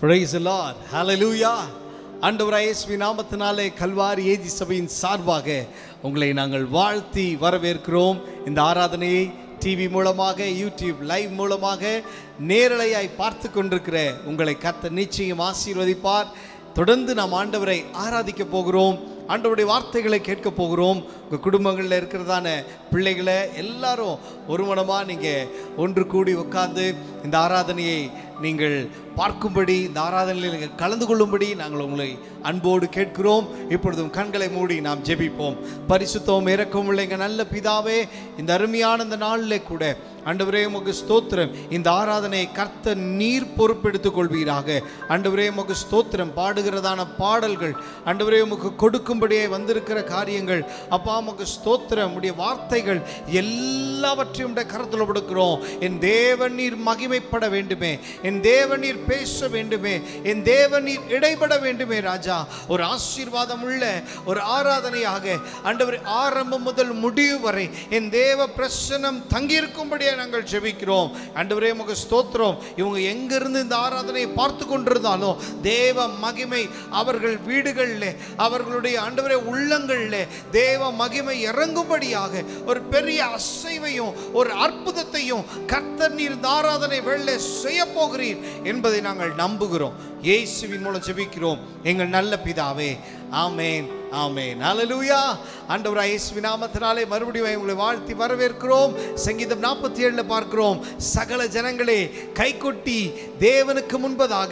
Price Lord ஹalleluya ஆண்டவராய் இயேசுவின் நாமத்தினாலே கல்வாரி ஏஜி சபையின் சார்பாக உங்களை நாங்கள் வாழ்த்தி வரவேற்கிறோம் இந்த ஆராதனையை டிவி மூலமாக யூடியூப் லைவ் மூலமாக நேரலையாய் பார்த்து கொண்டிருக்கிற உங்களை கர்த்தர் நிச்சயம் ஆசீர்வதிப்பார் தொடர்ந்து நாம் ஆண்டவரை ஆராதிக்க போகிறோம் ஆண்டவருடைய வார்த்தைகளை கேட்க போகிறோம் உங்கள் குடும்பங்களில் இருக்கிறதான பிள்ளைகளை எல்லாரும் ஒரு மனமாக நீங்கள் ஒன்று கூடி உட்கார்ந்து இந்த ஆராதனையை நீங்கள் பார்க்கும்படி இந்த ஆராதனையில் நீங்கள் கலந்து கொள்ளும்படி நாங்கள் உங்களை அன்போடு கேட்கிறோம் இப்பொழுதும் கண்களை மூடி நாம் ஜெபிப்போம் பரிசுத்தம் இறக்கம் உள்ள எங்கள் நல்ல பிதாவே இந்த அருமையான இந்த நாளில் கூட ஆண்டவரே உமக்கு ஸ்தோத்திரம் இந்த ஆராதனையை கர்த்த நீர் பொறுப்பெடுத்துக் கொள்வீராக ஆண்டவரே உமக்கு ஸ்தோத்திரம் பாடுகிறதான பாடல்கள் ஆண்டவரே உமக்கு கொடுக்கும்படியே வந்திருக்கிற காரியங்கள் அப்பா உமக்கு ஸ்தோத்திரம் உடைய வார்த்தைகள் எல்லாவற்றையும் உடைய கருத்தில் கொடுக்கிறோம் என் தேவன் நீர் மகிமைப்பட வேண்டுமே என் தேவன் நீர் பேச வேண்டுமே என் தேவன் நீர் இடைபட வேண்டுமே ராஜா ஒரு ஆசீர்வாதம் உள்ள ஒரு ஆராதனையாக ஆண்டவர் ஆரம்பம் முதல் முடிவு வரை என் தேவ பிரசனம் தங்கியிருக்கும்படியே நாங்கள் ஜெபிக்கிறோம் ஆண்டவரே உமக்கு ஸ்தோத்திரம் இவங்க எங்கிருந்து இந்த ஆராதனையை பார்த்து கொண்டிருந்தாலும் தேவ மகிமை அவர்கள் வீடுகளில் அவர்களுடைய ஆண்டவரே உள்ளங்களில் தேவ மகிமை இறங்கும்படியாக ஒரு பெரிய அசைவையும் ஒரு அற்புதத்தையும் கர்த்தர் நீர் இந்த ஆராதனை வெள்ளை செய்ய போகிறீர் என்பதை நாங்கள் நம்புகிறோம் இயேசுவின் மூலம் ஜெபிக்கிறோம் எங்கள் நல்ல பிதாவே ஆமேன் ஆமேன் ஹalleluya ஆண்டவராய் இயேசுவின் நாமத்தினாலே மறுபடியும் உங்களை வாழ்த்தி வரவேற்கிறோம் சங்கீதம் நாற்பத்தி ஏழில் பார்க்கிறோம் சகல ஜனங்களே கைகொட்டி தேவனுக்கு முன்பதாக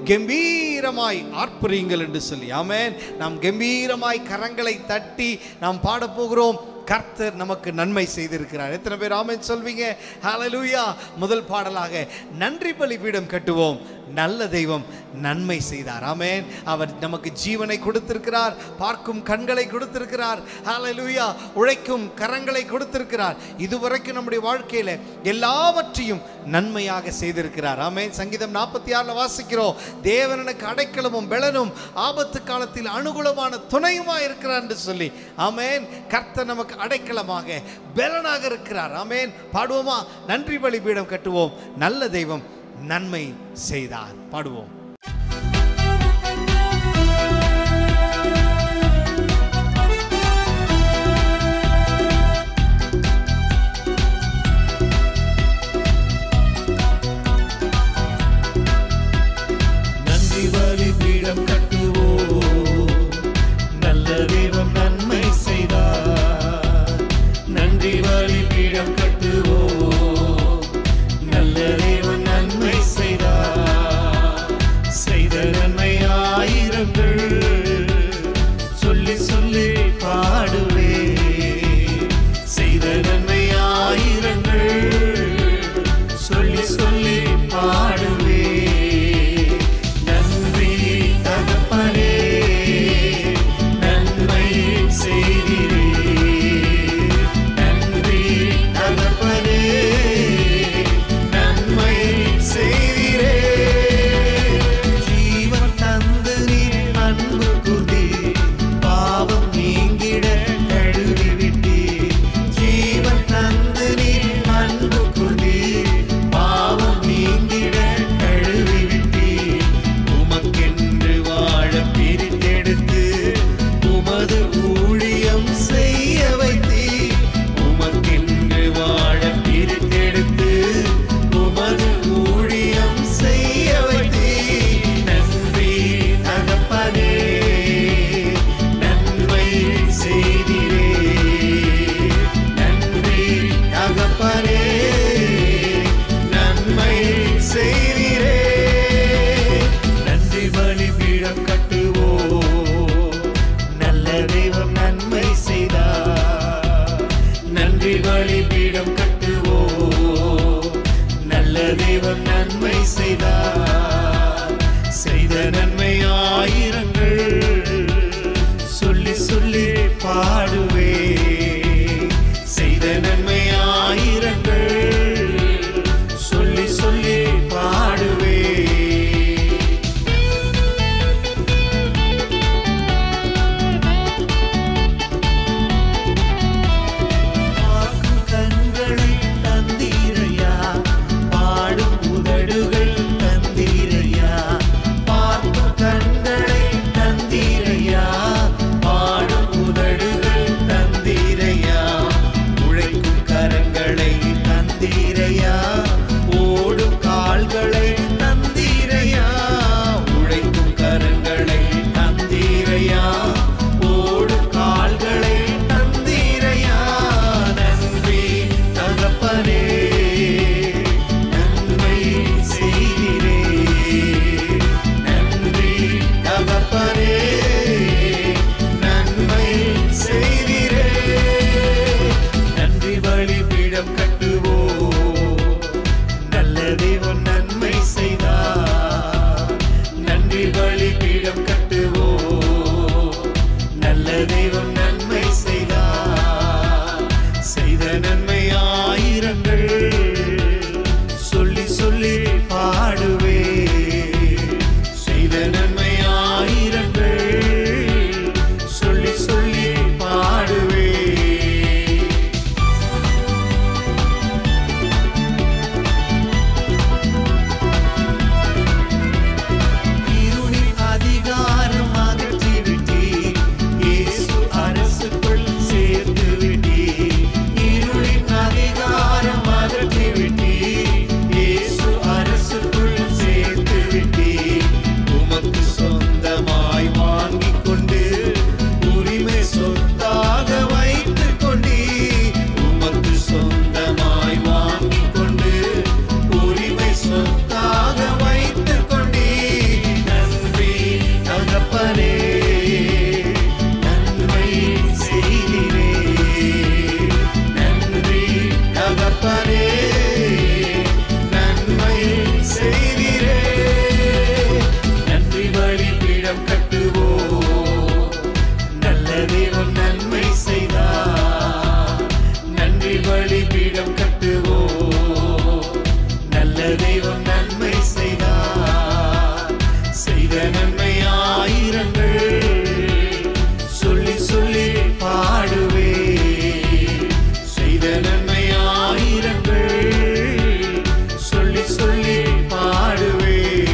கம்பீரமாய் ஆர்ப்பரியுங்கள் என்று சொல்லி ஆமென் நாம் கம்பீரமாய் கரங்களை தட்டி நாம் பாடப் போகிறோம் கர்த்தர் நமக்கு நன்மை செய்திருக்கிறார் எத்தனை பேர் ஆமென் சொல்வீங்க ஹalleluya முதல் பாடலாக நன்றி பலிபீடம் கட்டுவோம் நல்ல தெய்வம் நன்மை செய்தார் ஆமென் அவர் நமக்கு ஜீவனை கொடுத்திருக்கிறார் பார்க்கும் கண்களை கொடுத்திருக்கிறார் ஹalleluya உழைக்கும் கரங்களை கொடுத்திருக்கிறார் இதுவரைக்கும் நம்முடைய வாழ்க்கையில எல்லாவற்றையும் நன்மையாக செய்திருக்கிறார் ஆமென் சங்கீதம் நாற்பத்தி ஆறுல வாசிக்கிறோம் தேவன் எனக்கு அடைக்கலமும் பெலனும் ஆபத்து காலத்தில் அனுகூலமான துணையுமா இருக்கிறார் என்று சொல்லி ஆமென் கர்த்தர் நமக்கு அடைக்கலமாக பெலனாக இருக்கிறார் ஆமென் பாடுவோமா நன்றி பலிபீடம் கட்டுவோம் நல்ல தெய்வம் நன்மை செய்தார் பாடுவோம் நன்றி பலிபீடம் கட்டுவோம் நல்ல தெய்வம் நன்மை செய்தார் நன்றி பலிபீடம் கட்டுவோம் நல்ல தெய்வம் நன்மை செய்தார் தெய்வம் நன்மை செய்தார் செய்த நன்மை ஆயிரங்கள் சொல்லி சொல்லி பாடுவே செய்த நன்மை ஆயிரங்கள் சொல்லி சொல்லி பாடுவே இருளின் அதிகாரம் அகற்றி விட்டீர் இயேசு அரசுக்குள் சேர்த்து விட்டீர் இருளின் அதிகாரம் அகற்றி விட்டீர் இயேசு அரசுக்குள் சேர்த்து விட்டீர் உமக்கு சொந்தமாய் வாங்கிக் கொண்டு உரிமை சொத்தாக வைத்துக் கொண்டீர் உமக்கு சொந்தமாய் வாங்கிக் கொண்டு உரிமை சொத்தாக வைத்துக் கொண்டீர் நன்றி தகப்பனே நன்மை செய்திரே நன்றி தகப்பனே நன்மை செய்திரே நன்றி பலிபீடம் கட்டுவோம் நல்ல தெய்வம் நன்மை செய்தார் நன்றி பலிபீடம் கட்டுவோம் நல்ல தெய்வம் நன்மை செய்தார் செய்த நன்மை ஆயிரங்கள் சொல்லி சொல்லி பாடுவே செய்த நன்மை ஆயிரங்கள் சொல்லி சொல்லி பாடுவே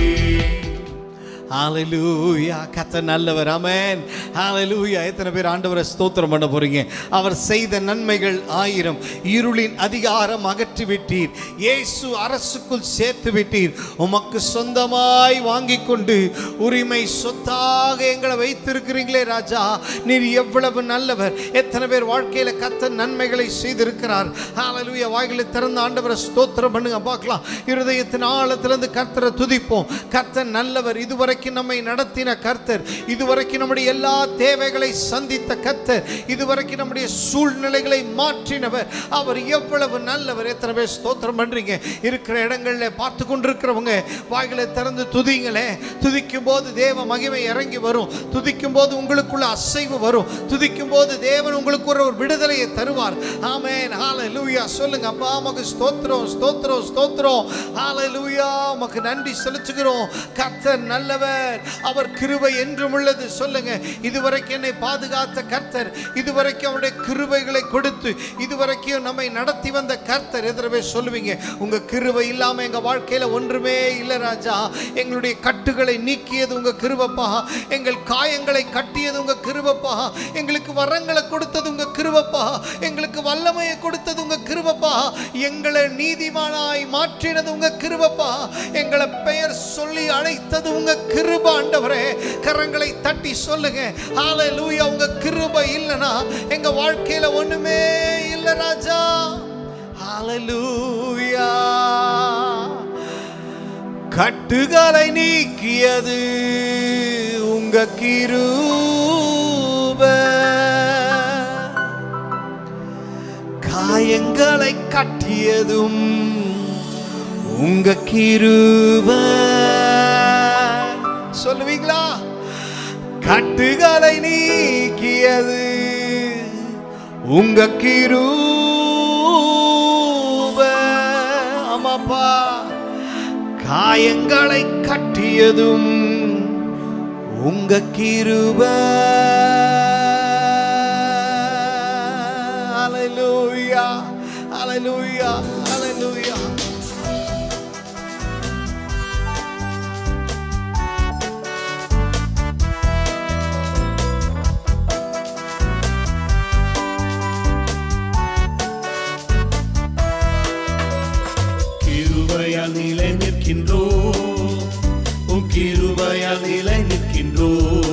ஹalleluya கத்த நல்லவர் ஆமென் ஹalleluya எத்தனை பேர் ஆண்டவரை ஸ்தோத்திரம் பண்ண போறீங்க அவர் செய்த நன்மைகள் ஆயிரம் இருளின் அதிகாரம் அகற்றி விட்டீர் இயேசு அரசுக்குள் சேர்த்து விட்டீர் உமக்கு சொந்தமாய் வாங்கிக் கொண்டு உரிமை சொத்தாக எங்களை வைத்திருக்கிறீங்களே ராஜா நீர் எவ்வளவு நல்லவர் எத்தனை பேர் வாழ்க்கையில கத்த நன்மைகளை செய்திருக்கிறார் ஹalleluya வாய்களை திறந்து ஆண்டவரை ஸ்தோத்திரம் பண்ணுங்க பார்க்கலாம் இருதயத்தின் ஆழத்திலிருந்து கர்த்தரை துதிப்போம் கர்த்தர் நல்லவர் இதுவரைக்கும் நம்மை நடத்தின கர்த்தர் இதுவரைக்கும் நம்முடைய எல்லா தேவைகளை சந்தித்த கர்த்தர் இதுவரைக்கும் நம்முடைய சூழ்நிலைகளை மாற்றினவர் அவர் எவ்வளவு நல்லவர் எத்தனை பேர் ஸ்தோத்திரம் பண்றீங்க இருக்கிற இடங்கள்ல பார்த்து கொண்டிருக்கிறவங்க வாய்களை திறந்து துதிங்களே துதிக்கும் போது தேவ மகிமை இறங்கி வரும் துதிக்கும் போது உங்களுக்குள்ள அசைவு வரும் துதிக்கும் போது தேவன் உங்களுக்கு ஒரு ஒரு விடுதலையை தருவார் ஆமென் ஹalleluya சொல்லுங்க அப்பா உமக்கு ஸ்தோத்திரம் ஸ்தோத்திரம் ஸ்தோத்திரம் ஹalleluya உமக்கு நன்றி செலுத்துகிறோம் கர்த்தர் நல்லவர் அவர் கிருபை என்றும் உள்ளது சொல்லுங்க இதுவரைக்கும் என்னை பாதுகாத்த கர்த்தர் இதுவரைக்கும் அவருடைய கிருபைகளை கொடுத்து இதுவரைக்கும் நம்மை நடத்தி வந்த கர்த்தர் எதிரவே சொல்லுவீங்க உங்க கிருபை இல்லாம எங்க வாழ்க்கையில ஒன்றுமே இல்லை ராஜா எங்களுடைய கட்டுகளை நீக்கியது உங்க கிருபப்பா எங்கள் காயங்களை கட்டியது உங்க கிருபப்பா எங்களுக்கு வரங்களை கொடுத்தது உங்க கிருபப்பா எங்களுக்கு வல்லமையை கொடுத்தது உங்க கிருபப்பா எங்களை நீதிமானாய் மாற்றினது உங்க கிருபப்பா எங்களை பெயர் சொல்லி அழைத்தது உங்க கிருப ஆண்டவரே கரங்களை தட்டி சொல்லுங்க ஹalleluya உங்க கிருபை இல்லனா எங்க வாழ்க்கையில ஒண்ணுமே இல்ல ராஜா ஹalleluya கட்டுகளை நீக்கியது உங்க கிருபை காயங்களை கட்டியதும் உங்க கிருப சொல்லுவீங்களா கட்டுகளை நீக்கியது உங்க கிருப ஆமாப்பா காயங்களை கட்டியதும் உங்க கிருப Hallelujah. Hallelujah. Hallelujah. கிருபையால் நிலை நிற்கின்றோ உன் கிருபையால் நிலை நிற்கின்றோ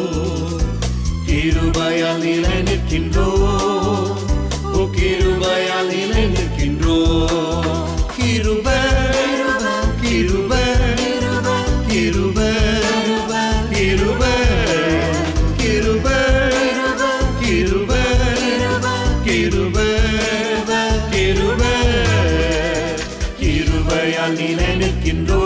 கிருபையால் நிலை நிற்கின்றோ உன் கிருபையால் நிலை நிற்கின்றோ கிருப கிருப கிருப கிருப கிருப கிருப கிருப கிருப கிருபையால் நிலை நிற்கின்றோ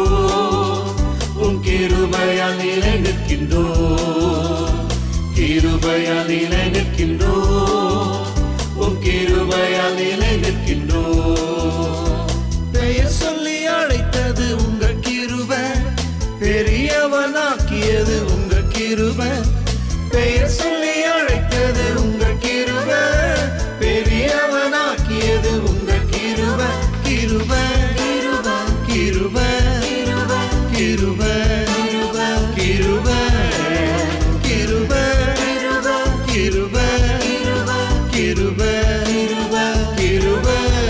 கிருபையால் நிலை நிற்கின்றோ கிருபையால் நிலை நிற்கின்றோம் உம் கிருபையால் நிலை நிற்கின்றோம் பெயர் சொல்லி அழைத்தது உங்க கிருப பெரியவனாக்கியது உங்க கிருப பெயர் சொல்லி அழைத்தது உங்க கிருப பெரியவனாக்கியது உங்க கிருப கிருப கிருப கிருப கிருப கிருப கிருப கிருப கிருப கிருப கிருப கிருப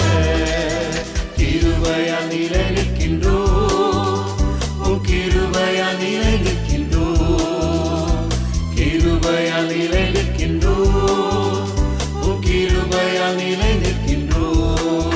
கிருபையால் நிலை நிற்கின்றோம் உம் கிருபையால் நிலை நிற்கின்றோம் கிருபையால் நிலை நிற்கின்றோம் உம் கிருபையால் நிலை நிற்கின்றோம்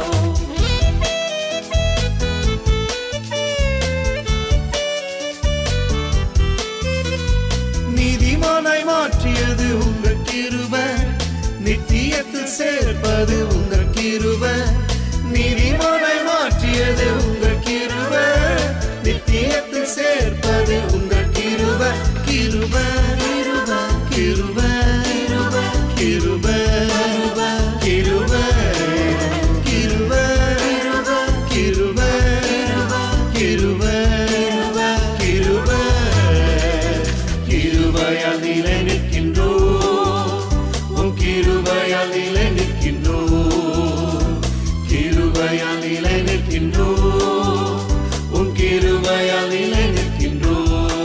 நீதிமானாய் மாற்றியது உங்க கிருப நித்தியத்தில் சேர்ப்பது உங்க கிருப நீதிமானாய் மாற்றியது உங்க கிருப நித்தியத்தில் சேர்ப்பது உங்க கிருப கிருப கிருப கிருப கிருப கிருப கிருப கிருப கிருப கிருப கிருபையால் நிலை நிற்கின்றோம் உம் கிருபையால் நிலை நிற்கின்றோம் கிருபையால் நிலை நிற்கின்றோம் உம் கிருபையால் நிலை நிற்கின்றோம்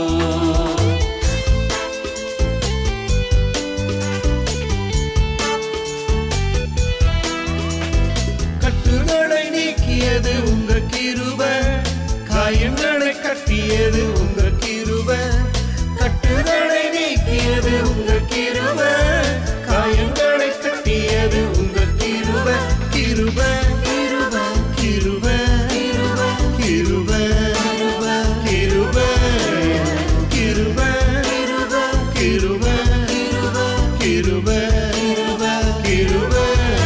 கட்டுகளை நீக்கியது உங்க கிருப காயங்களை கட்டியது உங்க கிருப கட்டுகளை நீக்கியது உங்க கிருப காயங்களை கட்டியது உங்க கிருப கிருப கிருப கிருப கிருப கிருப கிருப கிருப கிருப கிருப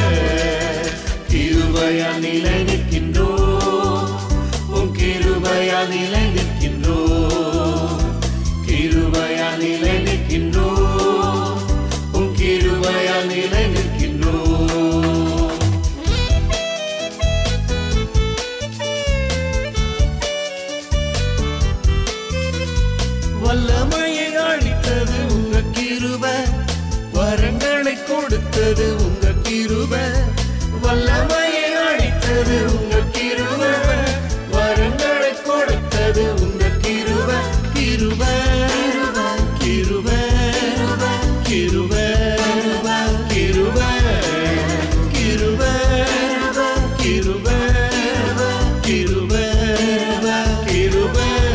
கிருபையால் நிலை நிற்கின்றோம் உம் கிருபையால் நிலை நிற்கின்றோம் கிருபையால் நிலை நிற்கின்றோம் உம் கிருபையால் நிலை நிற்கின்றோம் வல்லமையை அளித்தது உங்க கிருப வரங்களை கொடுத்தது உங்க கிருப வல்லமையை அளித்தது உங்க கிருப வரங்களை கொடுத்தது உங்க கிருப கிருப கிருப கிருப கிருப கிருப கிருப கிருப கிருப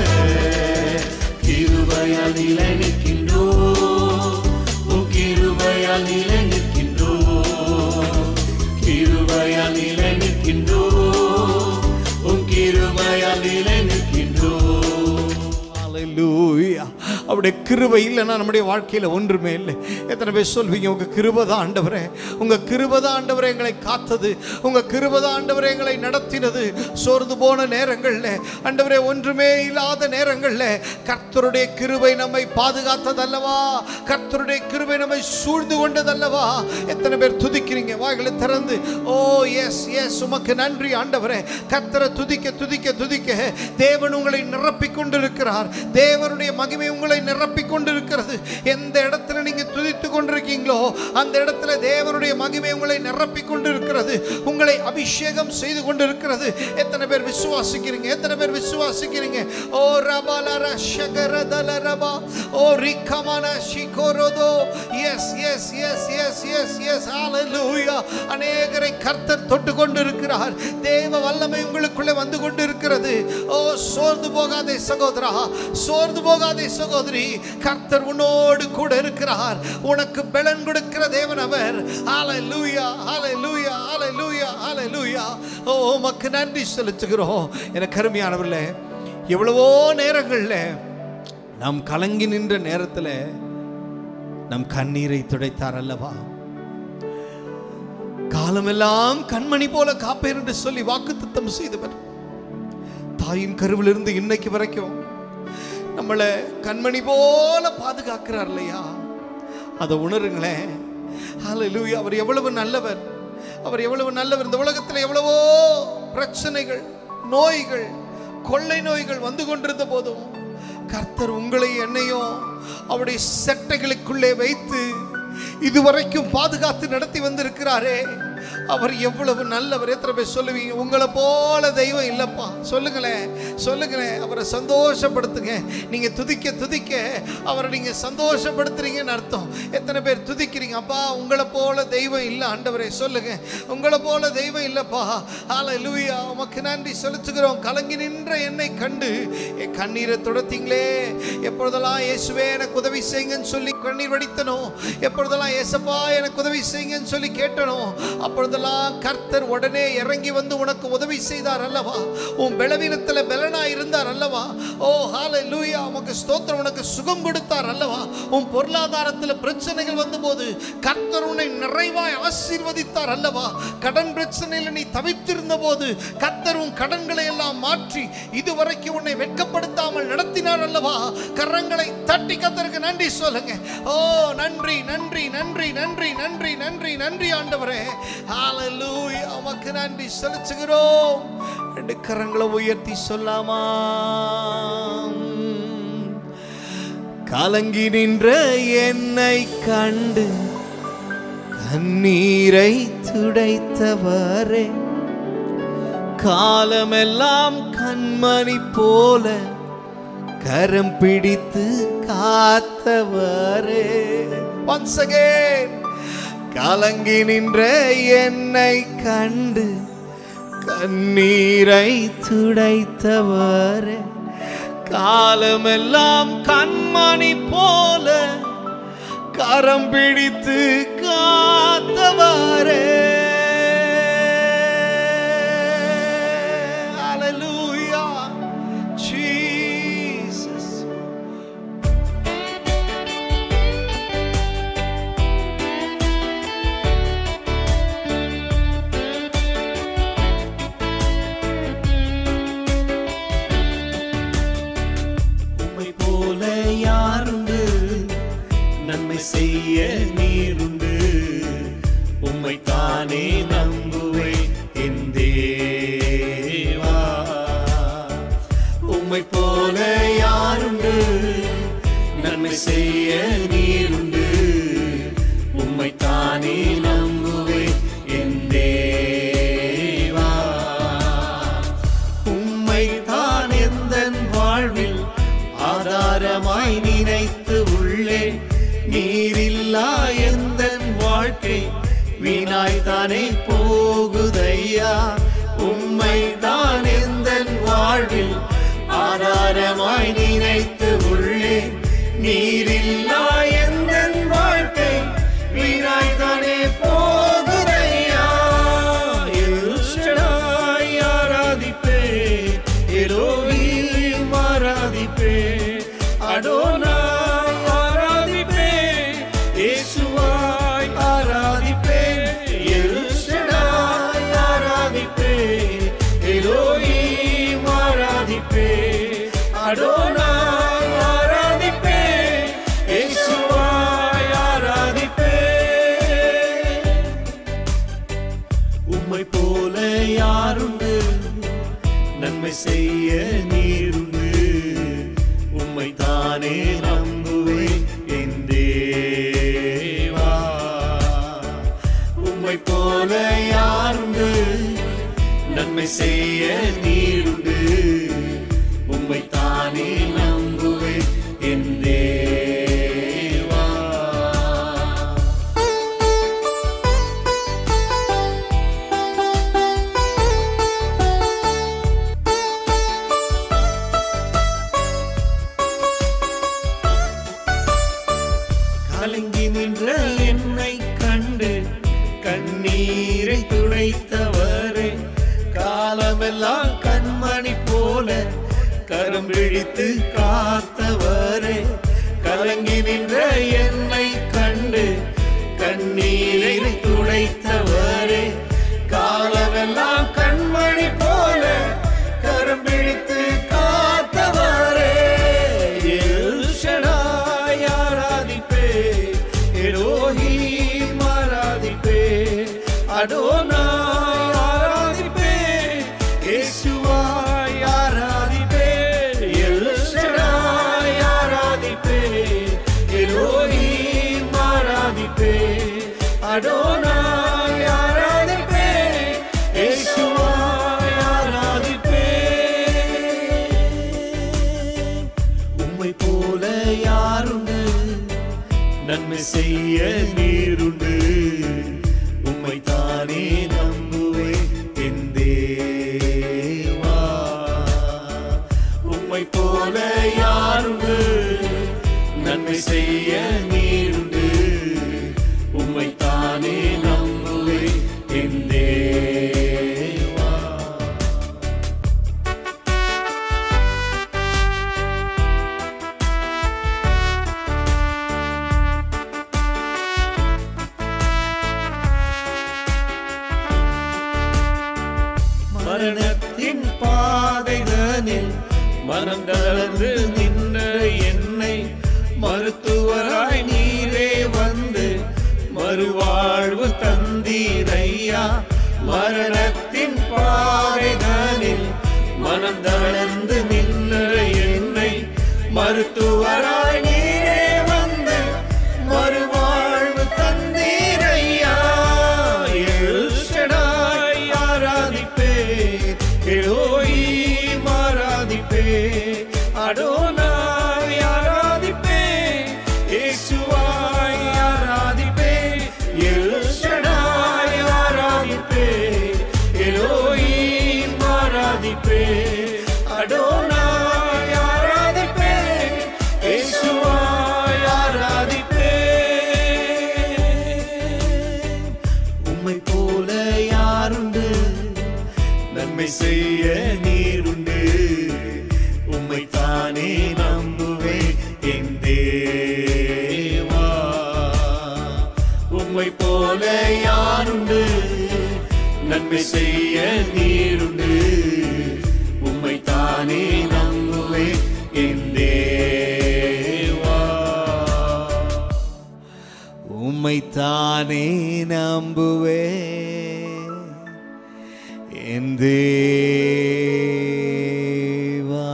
கிருபையால் நிலை நிற்கின்றோம் உம் கிருபையால் நிலை நிற்கின்றோம் கிருபையால் நிலை நிற்கின்றோம் உம் கிருபையால் நிலை நிற்கின்றோம் ஹalleluya அவருடைய கிருபை இல்லைன்னா நம்முடைய வாழ்க்கையில் ஒன்றுமே இல்லை எத்தனை பேர் சொல்வீங்க உங்கள் கிருபை தான் ஆண்டவரே உங்கள் கிருபை தான் ஆண்டவரே எங்களை காத்தது உங்கள் கிருபை தான் ஆண்டவரே எங்களை நடத்தினது சோர்ந்து போன நேரங்களில் ஆண்டவரே ஒன்றுமே இல்லாத நேரங்களில் கர்த்தருடைய கிருபை நம்மை பாதுகாத்ததல்லவா கர்த்தருடைய கிருபை நம்மை சூழ்ந்து கொண்டதல்லவா எத்தனை பேர் துதிக்கிறீங்க வாய்களை திறந்து ஓ எஸ் எஸ் உமக்கு நன்றி ஆண்டவரே கர்த்தரை துதிக்க துதிக்க துதிக்க தேவன் உங்களை நிரப்பிக் கொண்டிருக்கிறார் தேவனுடைய மகிமை உங்களை நிரப்பிக் கொண்டிருக்கிறது எந்த இடத்துல நீங்க துதித்து கொண்டிருக்கீங்களோ அந்த இடத்துல தேவனுடைய மகிமை உங்களை நிரப்பிக் கொண்டிருக்கிறது உங்களை அபிஷேகம் செய்து கொண்டிருக்கிறது எத்தனை பேர் விசுவாசிக்கிறீங்க எத்தனை பேர் விசுவாசிக்கிறீங்க ஓ ரபாலர ஷகரதல ரபா ஓ ரிக்கமன ஷிகோரோதோ yes yes yes yes yes yes ஹalleluya அநேகரை கர்த்தர் தொட்டு கொண்டிருக்கிறார் தேவ வல்லமை உங்களுக்குள்ளே வந்து கொண்டிருக்கிறது ஓ சோர்ந்து போகாதே சகோதரா சோர்ந்து போகாதே சகோதரி கர்த்தர் உன்னோடு கூட இருக்கிறார் உனக்கு பலன் கொடுக்கிற தேவன் அவர் ஹalleluya ஹalleluya ஹalleluya ஹalleluya ஓ உமக்கு நன்றி செலுத்துகிறோம் எனக்கு அருமையானவர்களே எவ்வளவோ நேரங்களில் நாம் கலங்கி நின்ற நேரத்தில் நம் கண்ணீரை துடைத்தார் அல்லவா காலமெல்லாம் கண்மணி போல காப்பேன் என்று சொல்லி வாக்குத்தத்தம் செய்தவர் தாயின் கருவிலிருந்து இன்னைக்கு வரைக்கும் நம்மளை கண்மணி போல பாதுகாக்கிறார் இல்லையா அதை உணருங்களேன் ஹalleluya அவர் எவ்வளவு நல்லவர் அவர் எவ்வளவு நல்லவர் இந்த உலகத்தில் எவ்வளவோ பிரச்சனைகள் நோய்கள் கொள்ளை நோய்கள் வந்து கொண்டிருந்த போதும் கர்த்தர் உங்களை என்னையும் அவருடைய செட்டைகளுக்குள்ளே வைத்து இதுவரைக்கும் பாதுகாத்து நடத்தி வந்திருக்கிறாரே அவர் எவ்வளவு நல்லவர் எத்தனை பேர் சொல்லுவீங்க உங்களை போல தெய்வம் இல்லப்பா சொல்லுங்களேன் சொல்லுங்களேன் அவரை சந்தோஷப்படுத்துங்க நீங்க துதிக்க துதிக்க அவரை நீங்க சந்தோஷப்படுத்துறீங்கன்னு அர்த்தம் எத்தனை பேர் துதிக்கிறீங்க அப்பா உங்களை போல தெய்வம் இல்லை ஆண்டவரே சொல்லுங்க உங்களை போல தெய்வம் இல்லப்பா ஆல லூயா உமக்கு நன்றி செலுத்துகிறோம் கலங்கி நின்ற என்னை கண்டு என் கண்ணீரை துடைத்தீங்களே எப்பொழுதெல்லாம் இயேசுவே எனக்கு உதவி செய்யுங்கன்னு சொல்லி கண்ணீர் வடித்தனோ எப்பொழுதெல்லாம் ஏசப்பா எனக்கு உதவி செய்யுங்கன்னு சொல்லி கேட்டனோ அப்பொழுதெல்லாம் கர்த்தர் உடனே இறங்கி வந்து உனக்கு உதவி செய்தார் அல்லவா உன் பலவீனத்துல பலனா இருந்தார் அல்லவா ஓ ஹால லூயா உனக்கு ஸ்தோத்திரம் உனக்கு சுகம் கொடுத்தார் அல்லவா உன் பொருளாதாரத்தில் பிரச்சனைகள் வந்தபோது கர்த்தர் உன்னை நிறைவாய் ஆசீர்வதித்தார் அல்லவா கடன் பிரச்சனையில் நீ தவித்திருந்த போது கர்த்தர் உன் கடன்களை எல்லாம் மாற்றி இதுவரைக்கும் உன்னை வெட்கப்படுத்தாமல் நடத்தினார் அல்லவா கரங்களை தட்டி கத்தருக்கு நன்றி சொல்லுங்க ஓ நன்றி நன்றி நன்றி நன்றி நன்றி நன்றி நன்றி ஆண்டவரே ஹalleluya உமக்கு நன்றி செலுத்துகிறோம் ரெண்டு கரங்களை உயர்த்தி சொல்லாமா கலங்கி நின்ற என்னை கண்டு கண்ணீரை துடைத்தவரே காலமெல்லாம் கண்மணி போல கரம் பிடித்து காத்தவரே once again கலங்கி நின்ற என்னை கண்டு கண்ணீரை துடைத்தவரே காலமெல்லாம் கண்மணி போல கரம் பிடித்து காத்தவரே Hallelujah. Jesus. உம்மை போல யாருண்டு நன்மை செய்ய நீருண்டு உம்மை தானே நம்புவேன் என் தேவா உம்மை போல யாருண்டு நன்மை செய்ய நீருண்டு உம்மை தானே நம்புவேன் என் தேவா உம்மை தான் எந்தன் வாழ்வில் ஆதாரமாய் நினைத்து உள்ளேன் நீரில்லா எந்தன் வாழ்க்கை வீணாய் தானே போகுதையா உம்மை தான் எந்தன் வாழ்வில் ஆதாரமாய் நினைத்து உள்ளேன் நீரில்லா எந்தன் வாழ்க்கை வீணாய் தானே போகுதையா எல்ஷடாய் ஆராதிப்பேன் எலோஹீம் ஆராதிப்பேன் அடோனாய் ஆராதிப்பேன் இயேசுவாய் ஆராதிப்பேன் எல்ஷடாய் ஆராதிப்பேன் எலோஹீம் ஆராதிப்பேன் அடோனாய் ஆராதிப்பேன் இயேசுவாய் ஆராதிப்பேன் உம்மை போல யாருண்டு நன்மை செய்ய நீருண்டு உம்மை தானே நம்புவேன் என் தேவா உம்மை போல யாருண்டு நன்மை செய்ய நீருண்டு உம்மை தானே நம்புவேன் என் தேவா கலங்கி நின்ற என்னை கண்டு கண்ணீரை துடைத்தவரே காலமெல்லாம் கண்மணி போல கரம் விழித்து காத்தவரே கலங்கி நின்ற என்னை கண்டு கண்ணீரை துடைத்தவரே காலமெல்லாம் கண்மணி போல கரம் பிடித்து காத்தவரே எல் ஷடாய் ஆராதிப்பே அடோனாய் ஆராதிப்பேன் இயேசுவாய் ஆராதிப்பேன் எல் ஷடாய் ஆராதிப்பேன் எலோஹீம் ஆராதிப்பேன் அடோனாய் ஆராதிப்பேன் இயேசுவாய் ஆராதிப்பேன் உம்மை போல யாருண்டு நன்மை செய்ய நீருண்டு உம்மை தானே நம்புவேன் என் தேவா உம்மை போல யாருண்டு நன்மை செய்ய நீருண்டு உம்மை தானே நம்புவேன் என் தேவா மரணத்தின் பாதைதனில் மனம் தளர்ந்து நின்ற என்னை மருத்துவராய் நீரே வந்து மறுவாழ்வு தந்தீரையா மரணத்தின் பாதைதனில் மனம் தளர்ந்து நின்ற என்னை மருத்துவராய் நீரே வந்து மறுவாழ்வு தந்தீரையா எல் ஷடாய் ஆராதிப்பேன் எலோஹீம் ஆராதிப்பேன் அடோனாய் ஆராதிப்பேன் இயேசுவாய் ஆராதிப்பேன் எல் ஷடாய் ஆராதிப்பேன் எலோஹீம் ஆராதிப்பேன் அடோனாய் ஆராதிப்பேன் இயேசுவாய் ஆராதிப்பேன் உம்மை போல யாருண்டு நன்மை செய்ய நீருண்டு உம்மை தானே நம்புவேன் என் தேவா உம்மை போல யாருண்டு நன்மை செய்ய நீருண்டு உம்மை தானே நம்புவேன் என் தேவா உம்மைத்தானே நம்புவே என் தேவா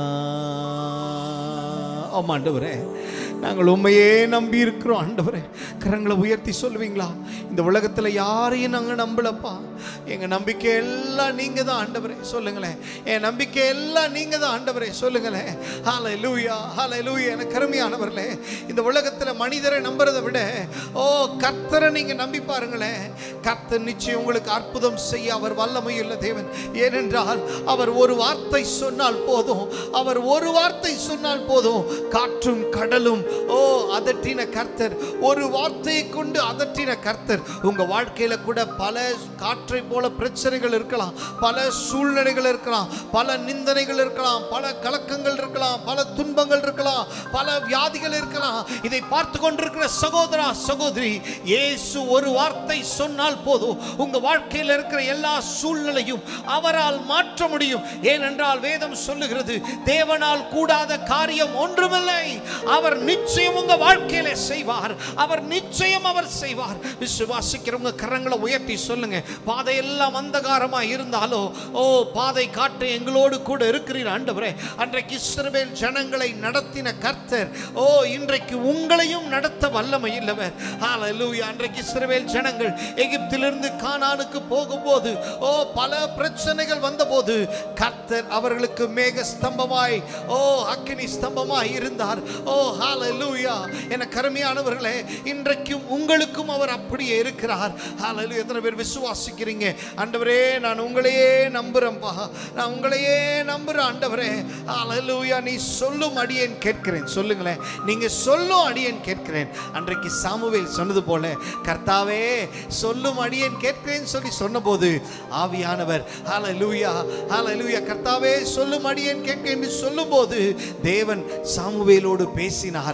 ஆமா ஆண்டவரே நாங்கள் உண்மையே நம்பி இருக்கிறோம் ஆண்டவரே கரங்களை உயர்த்தி சொல்லுவீங்களா இந்த உலகத்தில் யாரையும் நாங்கள் நம்பலப்பா எங்கள் நம்பிக்கை எல்லாம் நீங்கள் தான் ஆண்டவரே சொல்லுங்களேன் என் நம்பிக்கை எல்லாம் நீங்கள் தான் ஆண்டவரே சொல்லுங்களேன் ஹாலை லூயா ஹாலை லூயா எனக்கு கருமையானவர்களே இந்த உலகத்தில் மனிதரை நம்புறதை விட ஓ கர்த்தரை நீங்கள் நம்பி பாருங்களேன் கர்த்தர் நிச்சயம் உங்களுக்கு அற்புதம் செய்ய அவர் வல்லமையுள்ள தேவன் ஏனென்றால் அவர் ஒரு வார்த்தை சொன்னால் போதும் அவர் ஒரு வார்த்தை சொன்னால் போதும் காற்றும் கடலும் ஓ அதட்டின கர்த்தர் ஒரு வார்த்தையை கொண்டு அதட்டின கர்த்தர் உங்க வாழ்க்கையில கூட பல காற்றை போல பிரச்சனைகள் இருக்கலாம் பல சூழ்நிலைகள் இருக்கலாம் பல நிந்தனைகள் இருக்கலாம் பல கலக்கங்கள் இருக்கலாம் பல துன்பங்கள் இருக்கலாம் பல வியாதிகள் இருக்கலாம் இதை பார்த்து கொண்டிருக்கிற சகோதரா சகோதரி இயேசு ஒரு வார்த்தை சொன்னால் போதும் உங்க வாழ்க்கையில் இருக்கிற எல்லா சூழ்நிலையும் அவரால் மாற்ற முடியும் ஏனென்றால் வேதம் சொல்லுகிறது தேவனால் கூடாத காரியம் ஒன்றுமில்லை அவர் நிச்சயம் உங்க வாழ்க்கையில செய்வார் அவர் நிச்சயம் அவர் செய்வார் விசுவாசிக்கிறவங்க கரங்களை உயர்த்தி சொல்லுங்க பாதையெல்லாம் அந்தகாரமா இருந்தாலோ ஓ பாதை காட்டு எங்களோடு கூட இருக்கிறீர் ஆண்டவரே அன்றைக்கு இஸ்ரவேல் ஜனங்களை நடத்தின கர்த்தர் ஓ இன்றைக்கு உங்களையும் நடத்த வல்லமை இல்லவர் ஹalleluya அன்றைக்கு இஸ்ரவேல் ஜனங்கள் எகிப்திலிருந்து கானானுக்கு போகும்போது ஓ பல பிரச்சனைகள் வந்தபோது கர்த்தர் அவர்களுக்கு மேக ஸ்தம்பமாய் ஓ அக்கினி ஸ்தம்பமாய் இருந்தார் ஓ ஹalleluya என கருமையானவர்களே இன்றைக்கும் உங்களுக்கும் அவர் அப்படியே இருக்கிறார் ஹalleluya எத்தனை பேர் விசுவாசிக்கிறீங்க ஆண்டவரே நான் உங்களையே நம்புறேன்ப்பா நான் உங்களையே நம்புறேன் ஆண்டவரே ஹalleluya நீ சொல்லும் அடியேன் கேட்கிறேன் சொல்லுங்களேன் நீங்க சொல்லும் அடியேன் கேட்கிறேன் அன்றைக்கு சாமுவேல் சொன்னது போல கர்த்தாவே சொல்லும் அடியேன் கேட்கிறேன் சொல்லி சொன்னபோது ஆவியானவர் ஹalleluya ஹalleluya கர்த்தாவே சொல்லும் அடியேன் கேட்கிறேன் என்று சொல்லும்போது தேவன் சாமுவேலோடு பேசினார்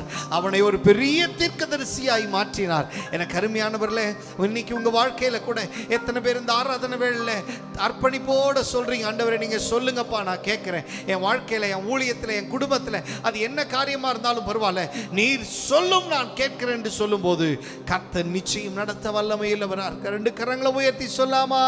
அவனை ஒரு பெரிய தீர்க்கதரிசியாய் மாற்றினார் எனக்கு அருமையானவர்களே இன்னைக்கு உங்க வாழ்க்கையில கூட எத்தனை பேர் இந்த ஆராதனை வேளையில அர்ப்பணிப்போட சொல்றீங்க ஆண்டவரே நீங்க சொல்லுங்கப்பா நான் கேட்கிறேன் என் வாழ்க்கையில என் ஊழியத்துல என் குடும்பத்துல அது என்ன காரியமா இருந்தாலும் பரவாயில்ல நீர் சொல்லும் நான் கேட்கிறேன் என்று சொல்லும்போது கர்த்தர் நிச்சயம் நடத்த வல்லமையில் வரார் ரெண்டு கரங்களை உயர்த்தி சொல்லாமா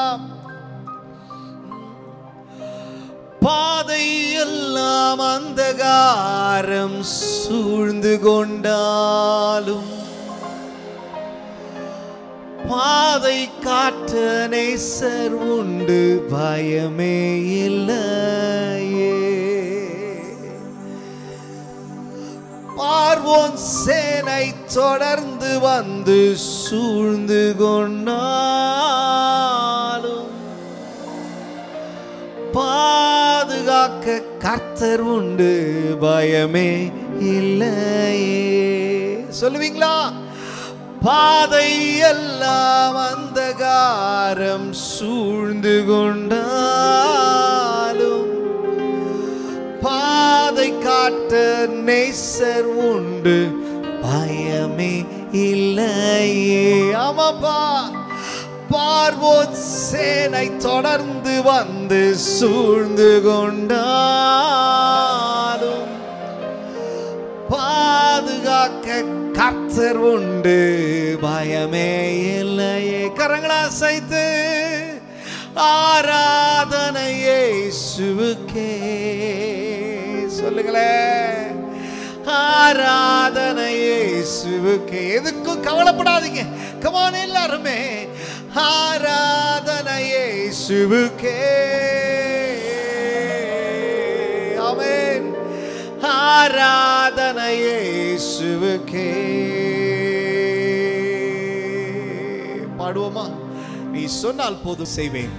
பாதை எல்லாம் அந்தகாரம் சூழ்ந்து கொண்டாலும் பாதை காட்ட நேசர் உண்டு பயமே இல்லையே பார்வோன் சேனை தொடர்ந்து வந்து சூழ்ந்து கொண்டாலும் பாதுகாக்க கர்த்தர் உண்டு பயமே இல்லையே சொல்லுவீங்களா பாதை எல்லாம் அந்தகாரம் சூழ்ந்து கொண்டாலும் பாதை காட்ட நேசர் உண்டு பயமே இல்லையே ஆமாப்பா பார்வோன் சேனை தொடர்ந்து வந்து சூழ்ந்து கொண்டாலும் பாதுகாக்க கர்த்தர் உண்டு பயமே இல்லையே கரங்களா அசைத்து ஆராதனை இயேசுவுக்கே சொல்லுங்களேன் ஆராதனை இயேசுவுக்கே எதுக்கும் கவலைப்படாதீங்க கமான் எல்லாருமே ஆராதனை இயேசுவுக்கே ஆமென் ஆராதனை இயேசுவுக்கே பாடுவோமா நீ சொன்னால் போதும் செய்வேன்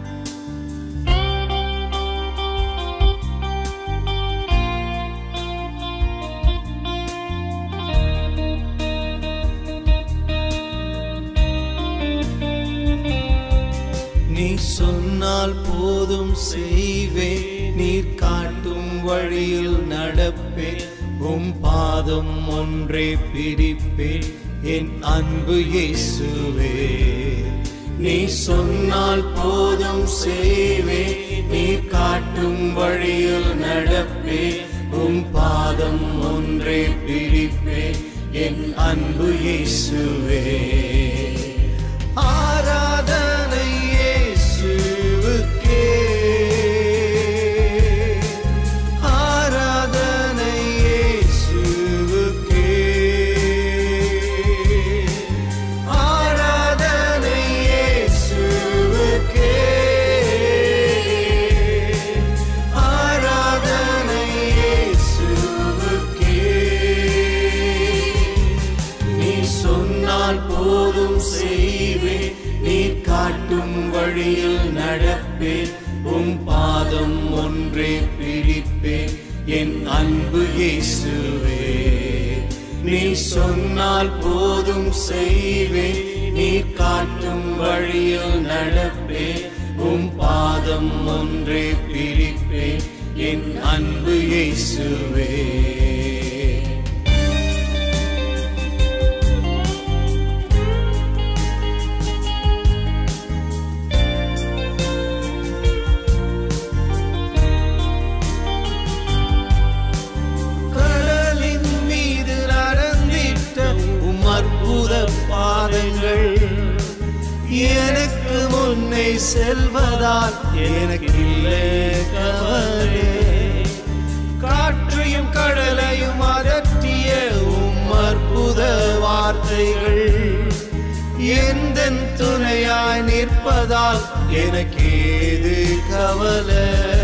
நீ சொன்னால் போதும் செய்வேன் நீர் காட்டும் வழியில் நடப்பேன் உம் பாதம் ஒன்றே பிடிப்பேன் என் அன்பு இயேசுவே நீ சொன்னால் போதும் செய்வேன் நீர் காட்டும் வழியில் நடப்பேன் உம் பாதம் ஒன்றே பிடிப்பேன் என் அன்பு இயேசுவே ஆராதனை இயேசுவுக்கே ஆராதனை இயேசுவுக்கே ஆராதனை இயேசுவுக்கே ஆராதனை இயேசுவுக்கே நீ சொன்னால் போதும் செய்வேன் நீ காட்டும் வழியில் நடப்பேன் உம் பாதம் ஒன்றே பிடிப்பேன் என் அன்பு இயேசுவே நீ சொன்னால் போதும் செய்வேன் நீ காட்டும் வழியில் நடப்பேன் உம் பாதம் ஒன்றே பிடிப்பேன் என் அன்பு இயேசுவே கடலின் மீது நடந்திட்ட உம் அற்புத பாதங்கள் எனக்கு முன்னே செல்வதால் எனக்கு இல்லை கவலை காற்றையும் கடலையும் அதற்றிய உம் அற்புத வார்த்தைகள் எந்த துணையாய் நிற்பதால் எனக்கு ஏது கவலை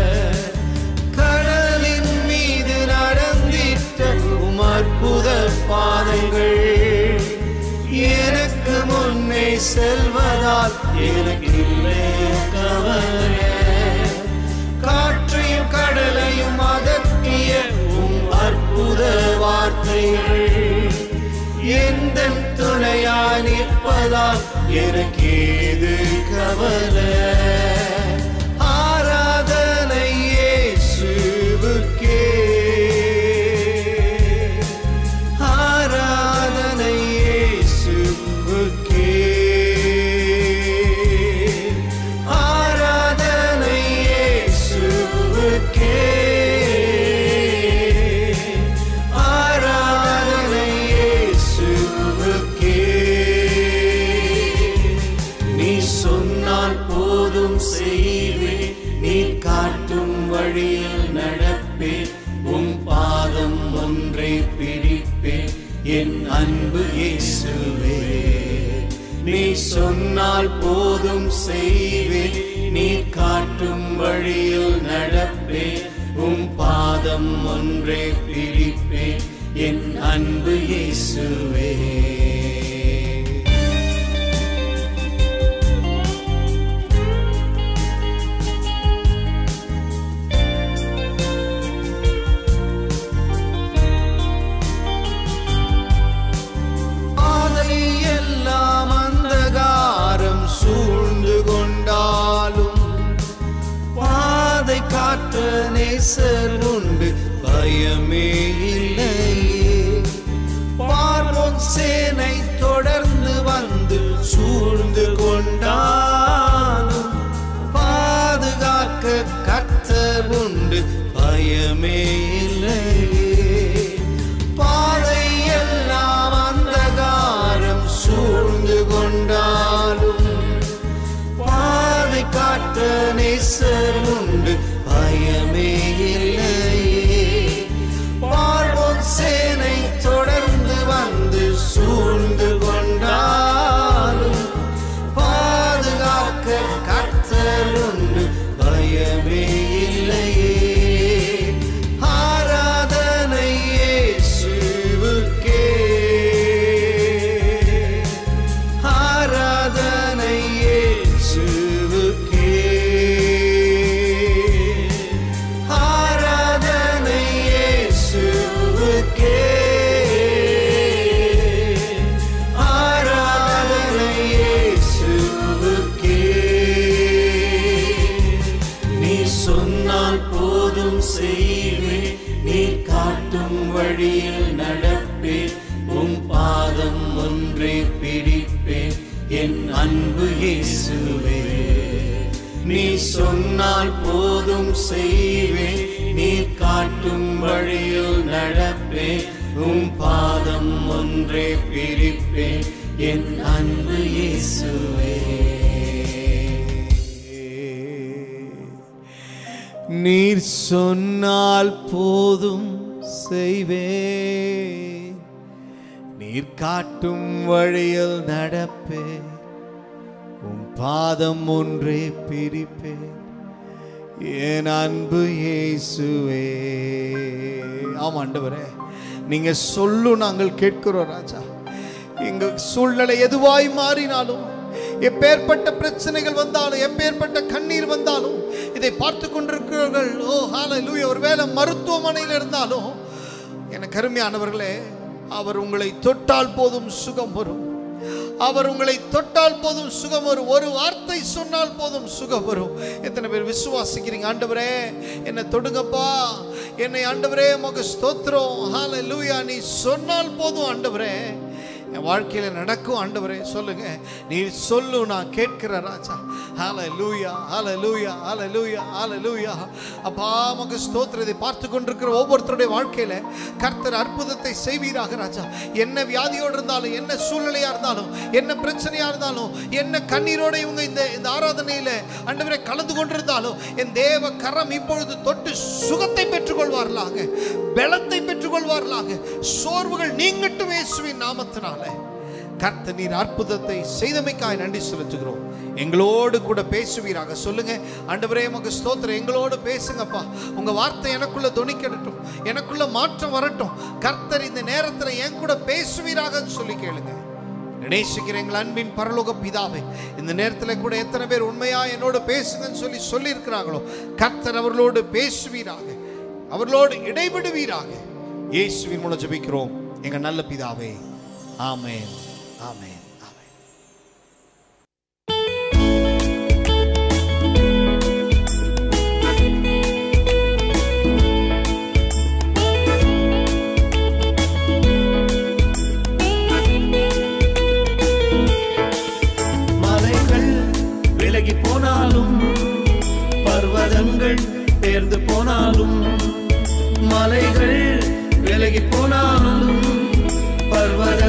கடலின் மீது நடந்திட்ட உம் அற்புத பாதைகள் எனக்கு முன்னே செல்வதால் எனக்கு இல்லை கவலை காற்றையும் கடலையும் அதட்டிய உம் அற்புத வார்த்தைகள் எந்த துணையா நிற்பதால் எனக்கு ஏது கவலை ஆராதனை இயேசுவுக்கே செய்வேன் நீ காட்டும் வழியில் நடப்பேன் உம் பாதம் ஒன்றை பிடிப்பேன் என் அன்பு இயேசுவே நீ சொன்னால் போதும் செய்வேன் நீ காட்டும் வழியில் நடப்பேன் உம் பாதம் ஒன்றே பிடிப்பேன் என் அன்பு இயேசுவே பாதை எல்லாம் அந்தகாரம் சூழ்ந்து கொண்டாலும் பாதை காற்ற நேசர் உண்டு பயமே இல்லையே பார்வோன் சேனை தொடர்ந்து வந்து சூழ்ந்து கொண்டாலும் பாதுகாக்க கர்த்தர் உண்டு பயமே இல்லையே பாதை எல்லாம் அந்தகாரம் சூழ்ந்து கொண்டாலும் பாதை காட்ட நேசர் உண்டு பயமே இல்லையே பார்வோன் சேனை தொடர்ந்து வந்து சூழ்ந்து கொண்டாலும் பாதுகாக்க கர்த்தர் உண்டு பயமே இல்லையே ஆராதனை இயேசுவுக்கே ஆராதனை இயேசுவுக்கே ஆராதனை இயேசுவுக்கே ஆராதனை இயேசுவுக்கே நீ சொன்னால் போதும் செய்வேன் நீ காட்டும் வழியில் நடப்பேன் உம் பாதம் ஒன்றே பிடிப்பேன் என் அன்பு இயேசுவே நீ சொன்னால் போதும் செய்வேன் நீ காட்டும் வழியில் நடப்பேன் உம் பாதம் ஒன்றே பிடிப்பேன் என் அன்பு இயேசுவே நீர் சொன்னால் போதும் செய்வேன் நீர் காட்டும் வழியில் நடப்பேன் உம் பாதம் ஒன்றே பிரிப்பேன் என் அன்பு இயேசுவே ஆமா ஆண்டவரே நீங்க சொல்லும் நாங்கள் கேட்கிறோம் ராஜா எங்க சூழ்நிலை எதுவாய் மாறினாலும் எப்பேற்பட்ட பிரச்சனைகள் வந்தாலும் எப்பேற்பட்ட கண்ணீர் வந்தாலும் இதை பார்த்து கொண்டிருக்கிறவர்கள் ஓ ஹalleluya ஒருவேளை மருத்துவமனையில் இருந்தாலும் எனக்கு அருமையானவர்களே அவர் உங்களை தொட்டால் போதும் சுகம் வரும் அவர் உங்களை தொட்டால் போதும் சுகம் வரும் ஒரு வார்த்தை சொன்னால் போதும் சுகம் வரும் எத்தனை பேர் விசுவாசிக்கிறீங்க ஆண்டவரே என்னை தொடுங்கப்பா என்னை ஆண்டவரே உமக்கு ஸ்தோத்திரம் ஹalleluya நீ சொன்னால் போதும் ஆண்டவரே என் வாழ்க்கையில நடக்கும் ஆண்டவரே சொல்லுங்க நீ சொல்லு நான் கேட்கிற ராஜா ஹalleluya ஹalleluya ஹalleluya ஹalleluya அப்பா உமக்கு ஸ்தோத்திரம் இதை பார்த்து கொண்டிருக்கிற ஒவ்வொருத்தருடைய வாழ்க்கையில கர்த்தர் அற்புதத்தை செய்வீராக ராஜா என்ன வியாதியோடு இருந்தாலும் என்ன சூழ்நிலையா இருந்தாலும் என்ன பிரச்சனையா இருந்தாலும் என்ன கண்ணீரோட இவங்க இந்த இந்த ஆராதனையில ஆண்டவரே கலந்து கொண்டிருந்தாலும் என் தேவ கரம் இப்பொழுது தொட்டு சுகத்தை பெற்றுக்கொள்வார்களாக பலத்தை பெற்றுக்கொள்வார்களாக சோர்வுகள் நீங்கட்டும் இயேசுவின் நாமத்தினால கர்த்தர் நீர் அற்புதத்தை செய்தமைக்காய் நன்றி செலுத்துகிறோம் எங்களோடு கூட பேசுவீராக சொல்லுங்க ஆண்டவரே உமக்கு ஸ்தோத்திரம் எங்களோடு பேசுங்கப்பா உங்க வார்த்தை எனக்குள்ள துணிக்கடட்டும் எனக்குள்ள மாற்றம் வரட்டும் கர்த்தர் இந்த நேரத்துல என் கூட பேசுவீராகன்னு சொல்லி கேளுங்க நேசிக்கிற எங்கள் அன்பின் பரலோக பிதாவே இந்த நேரத்தில் கூட எத்தனை பேர் உண்மையா என்னோடு பேசுங்கன்னு சொல்லி சொல்லி இருக்கிறாங்களோ கர்த்தர் அவர்களோடு பேசுவீராக அவர்களோடு இடைவிடுவீராக இயேசுவின் மூலம் ஜெபிக்கிறோம் எங்க நல்ல பிதாவே ஆமென் ஆமென் ஆமென் மலைகள் விலகி போனாலும் பர்வதங்கள் தேர்ந்து போனாலும் மலைகள் விலகி போனாலும்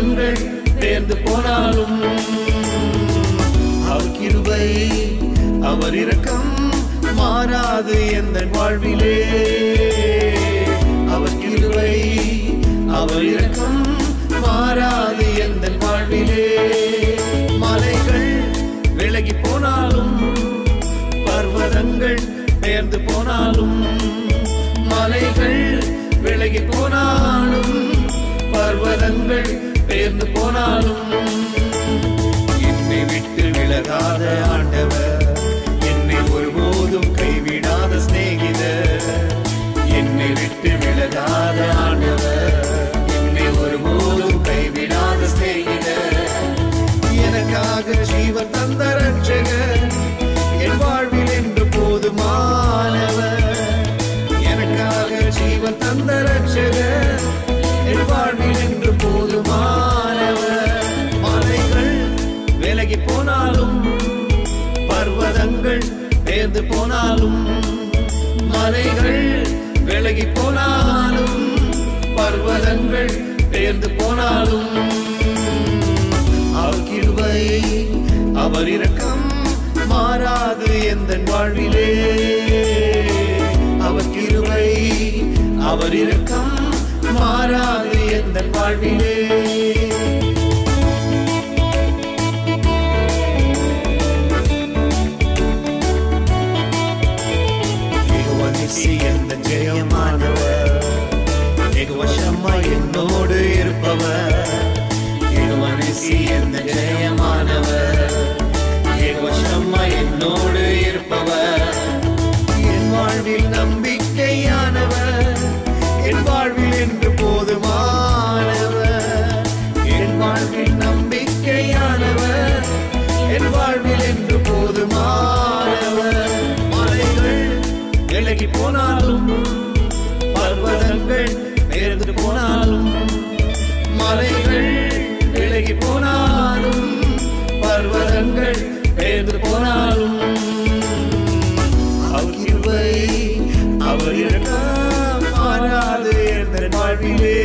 பர்வதங்கள் தேர்ந்து போனாலும் அவர் கிருபை அவர் இரக்கம் மாறாது எந்த வாழ்விலே அவர் கிருபை அவர் இரக்கம் மாறாது எந்த வாழ்விலே மலைகள் விலகி போனாலும் பர்வதங்கள் பெயர்ந்து போனாலும் மலைகள் விலகி போனாலும் பர்வதங்கள் பெயர்ந்து போனாலும் என்னை விட்டு விலகாத ஆண்டவர் என்னை ஒருபோதும் கைவிடாத சிநேகிதர் என்னை விட்டு விலகாத ஆண்டவர் என்னை ஒருபோதும் கைவிடாத சிநேகிதர் எனக்காக ஜீவன் தந்த ரட்சகர் என் வாழ்வில் என்று போதுமானவர் எனக்காக ஜீவன் தந்த ரட்சகர் என் வாழ்வில் என்று போதுமானவர் மலைகள் விலகி போனாலும் பர்வதங்கள் பேர்ந்து போனாலும் மலைகள் விலகி போனாலும் பர்வதங்கள் பேர்ந்து போனாலும் அவர் கிருபை அவர் இரக்கம் மாறாது எந்த வாழ்விலே அவர் கிருபை அவர் இரக்கம் மாறாது எந்த வாழ்விலே யெகோவனிசி எந்த ஜெயமானவர் யெகோவஷம்மா என்னோடு இருப்பவர் யெகோவனிசி எந்த ஜெயமானவர் யெகோவஷம்மா என்னோடு இருப்பவர் என் வாழ்வில் நம்பிக்கையானவர் என் வாழ்வில் என்று போதுமானவர் என் வாழ்வில் நம்பிக்கையானவர் என் வாழ்வில் என்று போதுமானவர் மலைகள் விலகி போனாலும் பர்வதங்கள் நேர்ந்து போனாலும் மலைகள் விலகி போனாலும் பர்வதங்கள் நேர்ந்து போனாலும் அவர் கிருபை அவர் இரக்கம் மாறாது எந்த வாழ்விலே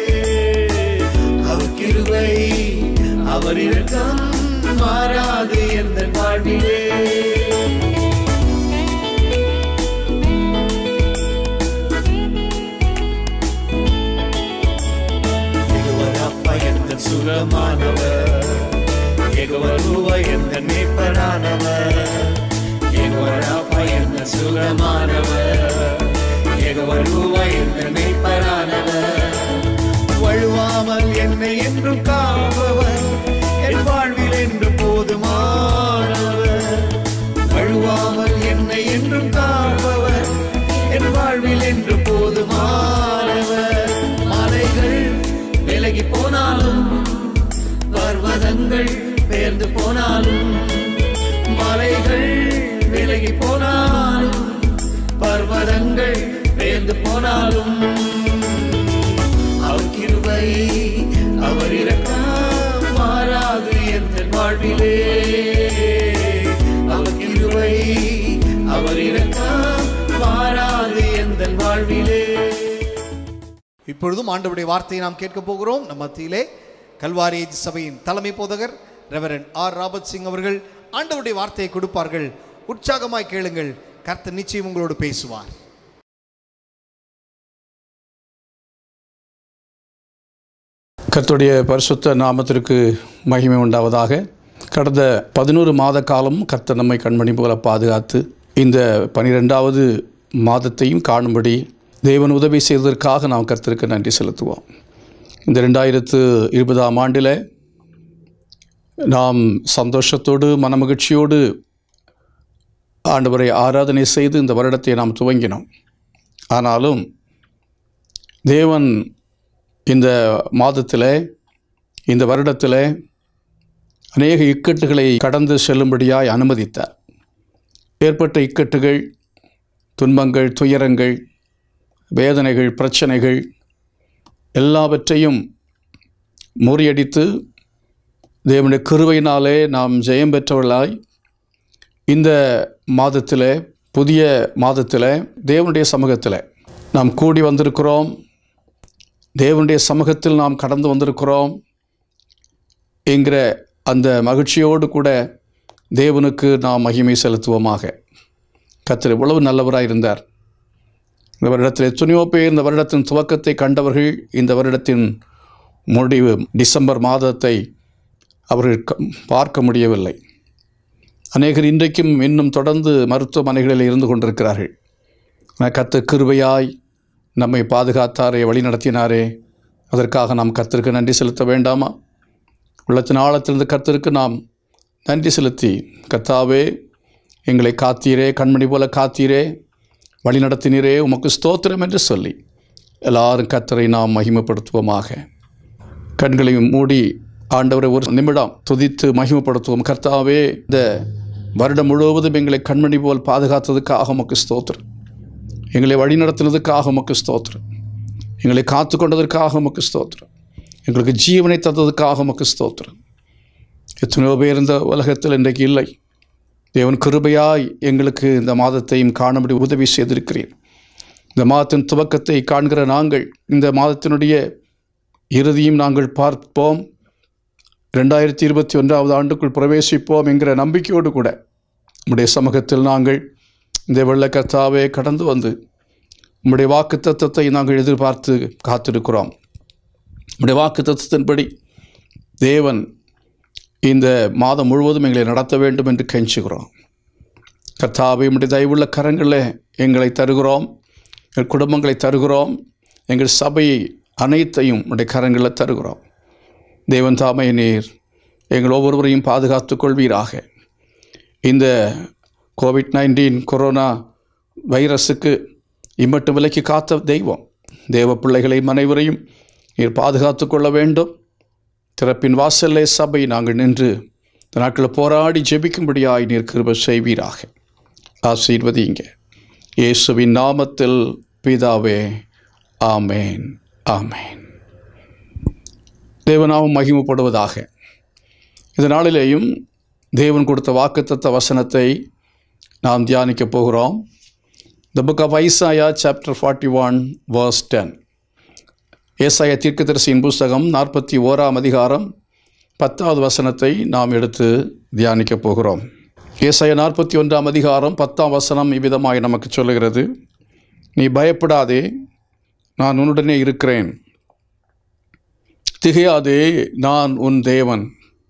அவர் கிருபை அவர் இரக்கம் மாறாது எந்த வாழ்விலே யெகோவர் அப்பா எந்த சுகமானவர் யெகோவர் ரூபா எந்த மேய்ப்பரானவர் யெகோவர் அப்பா எந்த சுகமானவர் யெகோவர் ரூபா எந்த மேய்ப்பரானவர் வழுவாமல் என்னை என்றும் காப்பவர் என் வாழ்வில் என்று போதுமானவர் வழுவாமல் என்னை என்றும் காப்பவர் என் வாழ்வில் என்று போதுமானவர் மலைகள் விலகி போனாலும் பர்வதங்கள் பெயர்ந்து போனாலும் மலைகள் விலகி போனாலும் பர்வதங்கள் பெயர்ந்து போனாலும் அவர் கிருபை அவர் இரக்கம் மாறாது எந்த வாழ்விலே அவர் கிருபை அவர் இரக்கம் மாறாது எந்த வாழ்விலே இப்பொழுதும் ஆண்டவருடைய வார்த்தையை நாம் கேட்க போகிறோம் நம் மத்தியிலே கல்வாரி சபையின் தலைமை போதகர் ரெவரன் ஆர் ராபர்ட் சிங் அவர்கள் ஆண்டவருடைய வார்த்தையை கொடுப்பார்கள் உற்சாகமாய் கேளுங்கள் கர்த்தர் நிச்சயம் உங்களோடு பேசுவார் கர்த்தருடைய பரிசுத்த நாமத்திற்கு மகிமை உண்டாவதாக கடந்த பதினோரு மாத காலம் கர்த்தர் நம்மை கண்மணி போல பாதுகாத்து இந்த பனிரெண்டாவது மாதத்தையும் காணும்படி தேவன் உதவி செய்ததற்காக நாம் கர்த்தருக்கு நன்றி செலுத்துவோம் இந்த ரெண்டாயிரத்து இருபதாம் ஆண்டில் நாம் சந்தோஷத்தோடு மனமகிழ்ச்சியோடு ஆண்டவரை ஆராதனை செய்து இந்த வருடத்தை நாம் துவங்கினோம் ஆனாலும் தேவன் இந்த மாதத்தில் இந்த வருடத்தில் அநேக இக்கட்டுகளை கடந்து செல்லும்படியாய் அனுமதித்தார் ஏற்பட்ட இக்கட்டுகள் துன்பங்கள் துயரங்கள் வேதனைகள் பிரச்சனைகள் எல்லாவற்றையும் முறியடித்து தேவனுடைய கிருபையினாலே நாம் ஜெயம் பெற்றவர்களாய் இந்த மாதத்தில் புதிய மாதத்தில் தேவனுடைய சமூகத்தில் நாம் கூடி வந்திருக்கிறோம் தேவனுடைய சமூகத்தில் நாம் கடந்து வந்திருக்கிறோம் என்கிற அந்த மகிழ்ச்சியோடு கூட தேவனுக்கு நாம் மகிமை செலுத்துவோமாக கர்த்தர் எவ்வளவு நல்லவராக இருந்தார் இந்த வருடத்தில் எத்தனையோ பேர் இந்த வருடத்தின் துவக்கத்தை கண்டவர்கள் இந்த வருடத்தின் முடிவு டிசம்பர் மாதத்தை அவர்கள் க- பார்க்க முடியவில்லை அநேகர் இன்றைக்கும் இன்னும் தொடர்ந்து மருத்துவமனைகளில் இருந்து கொண்டிருக்கிறார்கள் ஆனால் கர்த்தர் கிருபையாய் நம்மை பாதுகாத்தாரே வழிநடத்தினாரே அதற்காக நாம் கர்த்தருக்கு நன்றி செலுத்த வேண்டாமா உள்ளத்தின் ஆழத்திலிருந்து கர்த்தருக்கு நாம் நன்றி செலுத்தி கர்த்தாவே எங்களை காத்தீரே கண்மணி போல காத்தீரே வழிநடத்தினீரே உமக்கு ஸ்தோத்திரம் என்று சொல்லி எல்லாரும் கர்த்தரை நாம் மகிமைப்படுத்துவோமாக கண்களையும் மூடி ஆண்டவரை ஒரு நிமிடம் துதித்து மகிமைப்படுத்துவோம் கர்த்தாவே இந்த வருடம் முழுவதும் எங்களை கண்மணி போல் பாதுகாத்ததுக்காக உமக்கு ஸ்தோத்திரம் எங்களை வழிநடத்தினதுக்காக உமக்கு ஸ்தோத்திரம் எங்களை காத்து கொண்டதற்காக உமக்கு ஸ்தோத்திரம் எங்களுக்கு ஜீவனை தந்ததுக்காக உமக்கு ஸ்தோத்திரம் எத்தனையோ பேர் இந்த உலகத்தில் இன்றைக்கு இல்லை தேவன் கிருபையாய் எங்களுக்கு இந்த மாதத்தையும் காணும்படி உதவி செய்திருக்கிறீர் இந்த மாதத்தின் துவக்கத்தை காண்கிற நாங்கள் இந்த மாதத்தினுடைய இறுதியும் நாங்கள் பார்ப்போம் ரெண்டாயிரத்தி இருபத்தி ஒன்றாவது ஆண்டுக்குள் பிரவேசிப்போம் என்கிற நம்பிக்கையோடு கூட உம்முடைய சமூகத்தில் நாங்கள் இந்த வெள்ளக்கத்தாவே கடந்து வந்து உம்முடைய வாக்கு தத்தத்தை நாங்கள் எதிர்பார்த்து காத்திருக்கிறோம் உம்முடைய வாக்கு தத்தத்தின்படி தேவன் இந்த மாதம் முழுவதும் எங்களை நடத்த வேண்டும் என்று கெஞ்சுகிறோம் கர்த்தாவை உம்முடைய தயவுள்ள கரங்களில் எங்களை தருகிறோம் எங்கள் குடும்பங்களை தருகிறோம் எங்கள் சபையை அனைத்தையும் உடைய கரங்களில் தருகிறோம் தேவன் தாமை நீர் எங்கள் ஒவ்வொருவரையும் பாதுகாத்துக் கொள்வீராக இந்த கோவிட் நைன்டீன் கொரோனா வைரஸுக்கு இம்மட்டு விலைக்கு காத்த தெய்வம் தேவ பிள்ளைகளையும் அனைவரையும் நீர் பாதுகாத்து கொள்ள வேண்டும் திறப்பின் வாசல்லே சபை நாங்கள் நின்று இந்த நாட்களில் போராடி ஜெபிக்கும்படியாய் நீர் கிருப செய்வீராக ஆசீர்வதிங்க இயேசுவின் நாமத்தில் பிதாவே ஆமேன் ஆமேன் தேவனாவும் மகிமைப்படுவதாக இந்த நாளிலேயும் தேவன் கொடுத்த வாக்குத்தத்த வசனத்தை நாம் தியானிக்கப் போகிறோம் the book of Isaiah chapter forty one verse ten ஏசாயா தீர்க்கதரிசியின் புஸ்தகம் நாற்பத்தி ஓராம் அதிகாரம் பத்தாவது வசனத்தை நாம் எடுத்து தியானிக்கப் போகிறோம் ஏசாயா நாற்பத்தி ஒன்றாம் அதிகாரம் பத்தாம் வசனம் இவ்விதமாய் நமக்கு சொல்லுகிறது நீ பயப்படாதே நான் உன்னுடனே இருக்கிறேன் திகையாதே நான் உன் தேவன்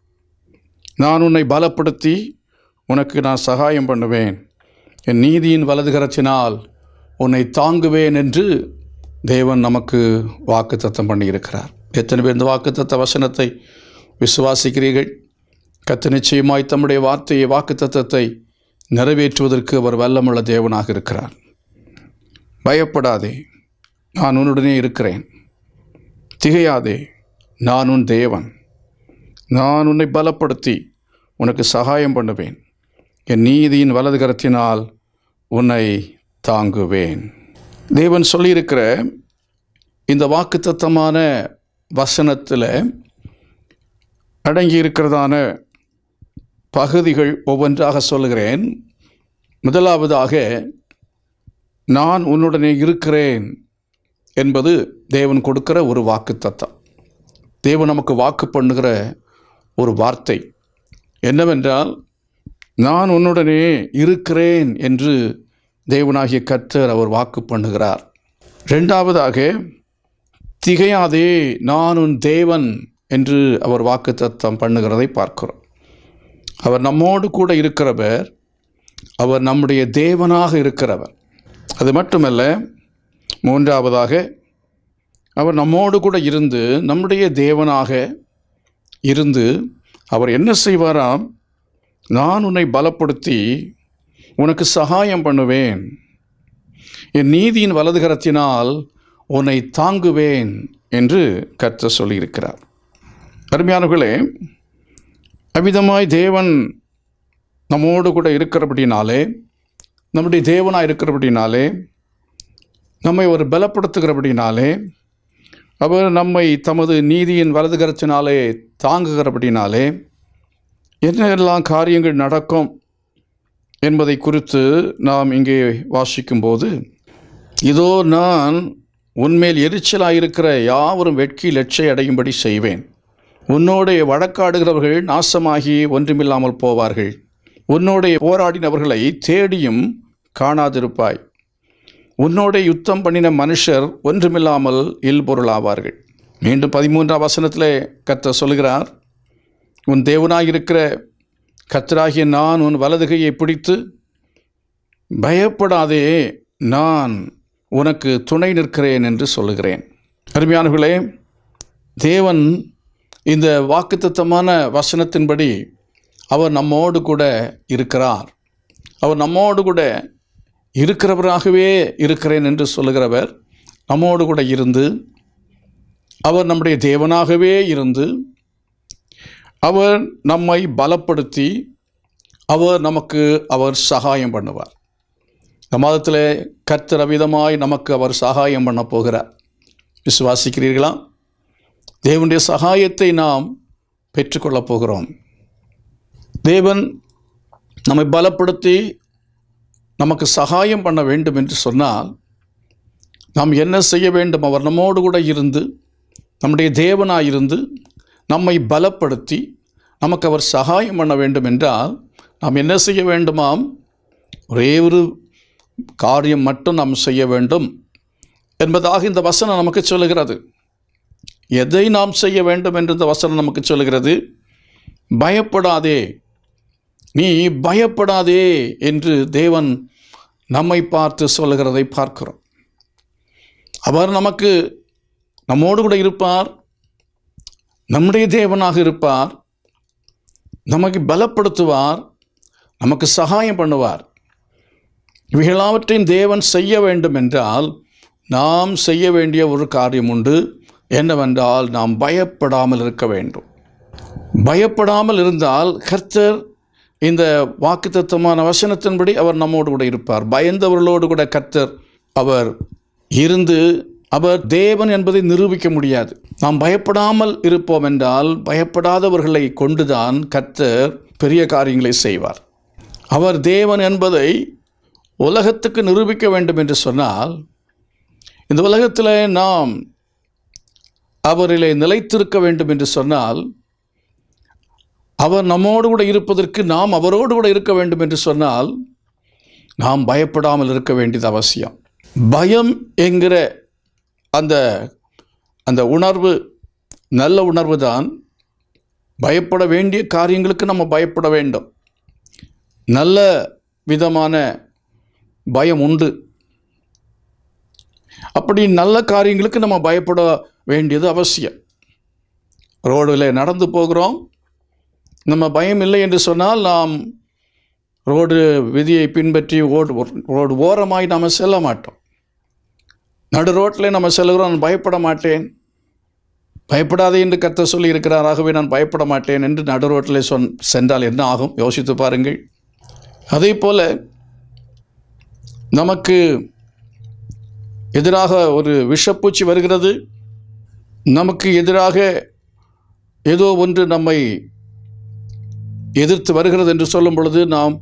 நான் உன்னை பலப்படுத்தி உனக்கு நான் சகாயம் பண்ணுவேன் என் நீதியின் வலதுகரத்தினால் உன்னை தாங்குவேன் என்று தேவன் நமக்கு வாக்குத்தத்தம் பண்ணியிருக்கிறார் எத்தனை பேர் இந்த வாக்குத்தத்த வசனத்தை விசுவாசிக்கிறீர்கள் கத்த நிச்சயமாய் தம்முடைய வார்த்தையை வாக்குத்தத்தத்தை நிறைவேற்றுவதற்கு அவர் வல்லமுள்ள தேவனாக இருக்கிறார் பயப்படாதே நான் உன்னுடனே இருக்கிறேன் திகையாதே நான் உன் தேவன் நான் உன்னை பலப்படுத்தி உனக்கு சகாயம் பண்ணுவேன் என் நீதியின் வலது கரத்தினால் உன்னை தாங்குவேன் தேவன் சொல்லியிருக்கிற இந்த வாக்குத்தத்தமான வசனத்தில் அடங்கி இருக்கிறதான பகுதிகள் ஒவ்வொன்றாக சொல்லுகிறேன் முதலாவதாக நான் உன்னுடனே இருக்கிறேன் என்பது தேவன் கொடுக்கிற ஒரு வாக்குத்தத்தம் தேவன் நமக்கு வாக்கு பண்ணுகிற ஒரு வார்த்தை என்னவென்றால் நான் உன்னுடனே இருக்கிறேன் என்று தேவனாகிய கர்த்தர் அவர் வாக்கு பண்ணுகிறார் ரெண்டாவதாக திகையாதே நான் உன் தேவன் என்று அவர் வாக்கு தத்தம் பண்ணுகிறதை பார்க்கிறோம் அவர் நம்மோடு கூட இருக்கிறவர் அவர் நம்முடைய தேவனாக இருக்கிறவர் அது மட்டுமல்ல மூன்றாவதாக அவர் நம்மோடு கூட இருந்து நம்முடைய தேவனாக இருந்து அவர் என்ன செய்வாராம் நான் உன்னை பலப்படுத்தி உனக்கு சகாயம் பண்ணுவேன் என் நீதியின் வலதுகரத்தினால் உன்னை தாங்குவேன் என்று கர்த்தர் சொல்லியிருக்கிறார் அருமையானவர்களே அவ்விதமாய் தேவன் நம்மோடு கூட இருக்கிறபடினாலே நம்முடைய தேவனாக இருக்கிறபடினாலே நம்மை ஒரு பலப்படுத்துகிறபடினாலே அவர் நம்மை தமது நீதியின் வலதுகரத்தினாலே தாங்குகிறபடினாலே என்னெல்லாம் காரியங்கள் நடக்கும் என்பதை குறித்து நாம் இங்கே வாசிக்கும்போது இதோ நான் உன்மேல் எரிச்சலாயிருக்கிற யாவரும் வெட்கி லட்சை அடையும்படி செய்வேன் உன்னோடு வழக்காடுகிறவர்கள் நாசமாகி ஒன்றுமில்லாமல் போவார்கள் உன்னோட போராடினவர்களை தேடியும் காணாதிருப்பாய் உன்னோட யுத்தம் பண்ணின மனுஷர் ஒன்றுமில்லாமல் இல்பொருளாவார்கள் மீண்டும் பதிமூன்றாம் வசனத்திலே கர்த்தர் சொல்கிறார் உன் தேவனாயிருக்கிற கர்த்தராகிய நான் உன் வலதுகையை பிடித்து பயப்படாதே நான் உனக்கு துணை நிற்கிறேன் என்று சொல்லுகிறேன் அருமையானவர்களே தேவன் இந்த வாக்குத்தத்தமான வசனத்தின்படி அவர் நம்மோடு கூட இருக்கிறார் அவர் நம்மோடு கூட இருக்கிறவராகவே இருக்கிறேன் என்று சொல்லுகிறவர் நம்மோடு கூட இருந்து அவர் நம்முடைய தேவனாகவே இருந்து அவர் நம்மை பலப்படுத்தி அவர் நமக்கு அவர் சகாயம் பண்ணுவார் இந்த மாதத்தில் கர்த்தர் அவிதமாய் நமக்கு அவர் சகாயம் பண்ண போகிறார் விசுவாசிக்கிறீர்களா தேவனுடைய சகாயத்தை நாம் பெற்றுக்கொள்ளப் போகிறோம் தேவன் நம்மை பலப்படுத்தி நமக்கு சகாயம் பண்ண வேண்டும் என்று சொன்னால் நாம் என்ன செய்ய வேண்டும் அவர் நம்மோடு கூட இருந்து நம்முடைய தேவனாய் இருந்து நம்மை பலப்படுத்தி நமக்கு அவர் சகாயம் பண்ண வேண்டும் என்றால் நாம் என்ன செய்ய வேண்டுமாம் ஒரே ஒரு காரியம் மட்டும் நாம் செய்ய வேண்டும் என்பதாக இந்த வசனம் நமக்கு சொல்லுகிறது எதை நாம் செய்ய வேண்டும் என்று இந்த வசனம் நமக்கு சொல்லுகிறது பயப்படாதே நீ பயப்படாதே என்று தேவன் நம்மை பார்த்து சொல்லுகிறதை பார்க்கிறோம் அவர் நமக்கு நம்மோடு கூட இருப்பார் நம்முடைய தேவனாக இருப்பார் நமக்கு பலப்படுத்துவார் நமக்கு சகாயம் பண்ணுவார் இவைகளாவற்றையும் தேவன் செய்ய வேண்டும் என்றால் நாம் செய்ய வேண்டிய ஒரு காரியம் உண்டு என்னவென்றால் நாம் பயப்படாமல் இருக்க வேண்டும் பயப்படாமல் இருந்தால் கர்த்தர் இந்த வாக்குத்தத்தமான வசனத்தின்படி அவர் நம்மோடு கூட இருப்பார் பயந்தவர்களோடு கூட கர்த்தர் அவர் இருந்து அவர் தேவன் என்பதை நிரூபிக்க முடியாது நாம் பயப்படாமல் இருப்போம் என்றால் பயப்படாதவர்களை கொண்டுதான் கர்த்தர் பெரிய காரியங்களை செய்வார் அவர் தேவன் என்பதை உலகத்துக்கு நிரூபிக்க வேண்டும் என்று சொன்னால் இந்த உலகத்தில் நாம் அவரிலே நிலைத்திருக்க வேண்டும் என்று சொன்னால் அவர் நம்மோடு கூட இருப்பதற்கு நாம் அவரோடு கூட இருக்க வேண்டும் என்று சொன்னால் நாம் பயப்படாமல் இருக்க வேண்டியது அவசியம் பயம் என்கிற அந்த அந்த உணர்வு நல்ல உணர்வு தான் பயப்பட வேண்டிய காரியங்களுக்கு நம்ம பயப்பட வேண்டும் நல்ல விதமான பயம் உண்டு அப்படி நல்ல காரியங்களுக்கு நம்ம பயப்பட வேண்டியது அவசியம் ரோடில் நடந்து போகிறோம் நம்ம பயம் இல்லை என்று சொன்னால் நாம் ரோடு விதியை பின்பற்றி ஓடு ரோடு ஓரமாய் நாம் செல்ல மாட்டோம் நடு ரோட்டில் நம்ம செல்கிறோம் நான் பயப்பட மாட்டேன் பயப்படாதே என்று கத்த சொல்லி இருக்கிறார் ஆகவே நான் பயப்பட மாட்டேன் என்று நடு ரோட்டில் சொன் சென்றால் என்ன ஆகும் யோசித்து பாருங்கள் அதே போல் நமக்கு எதிராக ஒரு விஷப்பூச்சி வருகிறது நமக்கு எதிராக ஏதோ ஒன்று நம்மை எதிர்த்து வருகிறது என்று சொல்லும் பொழுது நாம்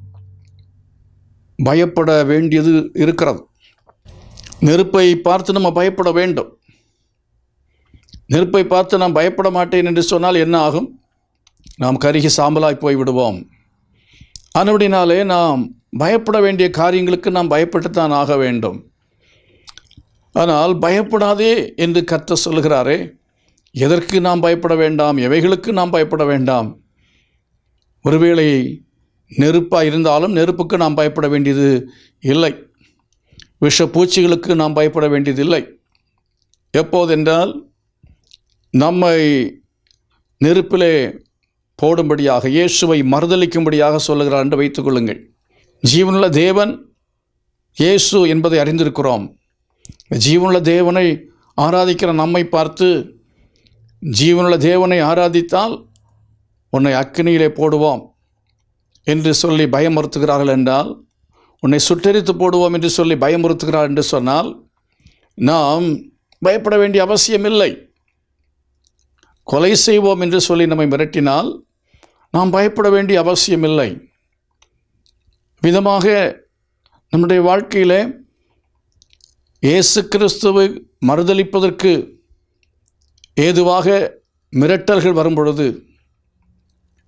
பயப்பட வேண்டியது இருக்கிறது நெருப்பை பார்த்து நம்ம பயப்பட வேண்டும் நெருப்பை பார்த்து நாம் பயப்பட மாட்டேன் என்று சொன்னால் என்ன ஆகும் நாம் கருகி சாம்பலாய் போய் விடுவோம் அதுபடினாலே நாம் பயப்பட வேண்டிய காரியங்களுக்கு நாம் பயப்பட்டுத்தான் ஆக வேண்டும் ஆனால் பயப்படாதே என்று கத்த சொல்கிறாரே எதற்கு நாம் பயப்பட வேண்டாம் எவைகளுக்கு நாம் பயப்பட வேண்டாம் ஒருவேளை நெருப்பாக இருந்தாலும் நெருப்புக்கு நாம் பயப்பட வேண்டியது இல்லை விஷ பூச்சிகளுக்கு நாம் பயப்பட வேண்டியதில்லை எப்போதென்றால் நம்மை நெருப்பிலே போடும்படியாக இயேசுவை மறுதளிக்கும்படியாக சொல்லுகிறார் என்று வைத்துக்கொள்ளுங்கள் ஜீவனுள்ள தேவன் இயேசு என்பதை அறிந்திருக்கிறோம் ஜீவனுள்ள தேவனை ஆராதிக்கிற நம்மை பார்த்து ஜீவனுள்ள தேவனை ஆராதித்தால் உன்னை அக்கினியிலே போடுவோம் என்று சொல்லி பயமுறுத்துகிறார்கள் என்றால் உன்னை சுட்டெரித்து போடுவோம் என்று சொல்லி பயமுறுத்துகிறார் என்று சொன்னால் நாம் பயப்பட வேண்டிய அவசியமில்லை கொலை செய்வோம் என்று சொல்லி நம்மை மிரட்டினால் நாம் பயப்பட வேண்டிய அவசியமில்லை விதமாக நம்முடைய வாழ்க்கையில் இயேசு கிறிஸ்துவை மறுதளிப்பதற்கு ஏதுவாக மிரட்டல்கள் வரும் பொழுது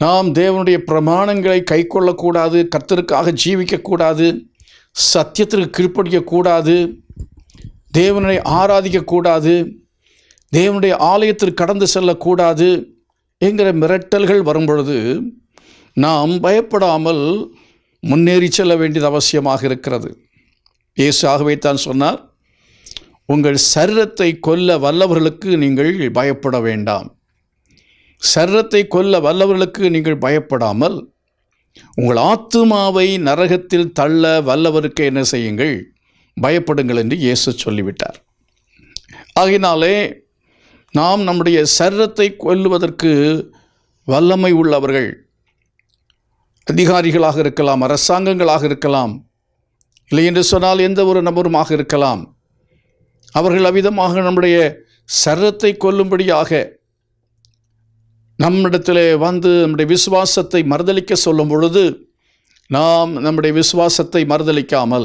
நாம் தேவனுடைய பிரமாணங்களை கைக்கொள்ளக்கூடாது கர்த்தருக்காக ஜீவிக்கக்கூடாது சத்தியத்திற்கு கீழ்ப்படிக்கக்கூடாது தேவனை ஆராதிக்கக்கூடாது தேவனுடைய ஆலயத்திற்கு கடந்து செல்லக்கூடாது என்கிற மிரட்டல்கள் வரும்பொழுது நாம் பயப்படாமல் முன்னேறி செல்ல வேண்டியது அவசியமாக இருக்கிறது இயேசு ஆகவே தான் சொன்னார் உங்கள் சரீரத்தை கொல்ல வல்லவர்களுக்கு நீங்கள் பயப்பட வேண்டாம் சரீரத்தை கொல்ல வல்லவர்களுக்கு நீங்கள் பயப்படாமல் உங்கள் ஆத்துமாவை நரகத்தில் தள்ள வல்லவருக்கு என்ன செய்யுங்கள் பயப்படுங்கள் என்று இயேசு சொல்லிவிட்டார் ஆகையினாலே நாம் நம்முடைய சரீரத்தை கொல்லுவதற்கு வல்லமை உள்ளவர்கள் அதிகாரிகளாக இருக்கலாம் அரசாங்கங்களாக இருக்கலாம் இல்லை என்று சொன்னால் எந்த ஒரு நபருமாக இருக்கலாம் அவர்கள் அவ்விதமாக நம்முடைய சரீரத்தை கொல்லும்படியாக நம்மிடத்திலே வந்து நம்முடைய விசுவாசத்தை மறுதலிக்க சொல்லும் பொழுது நாம் நம்முடைய விசுவாசத்தை மறுதலிக்காமல்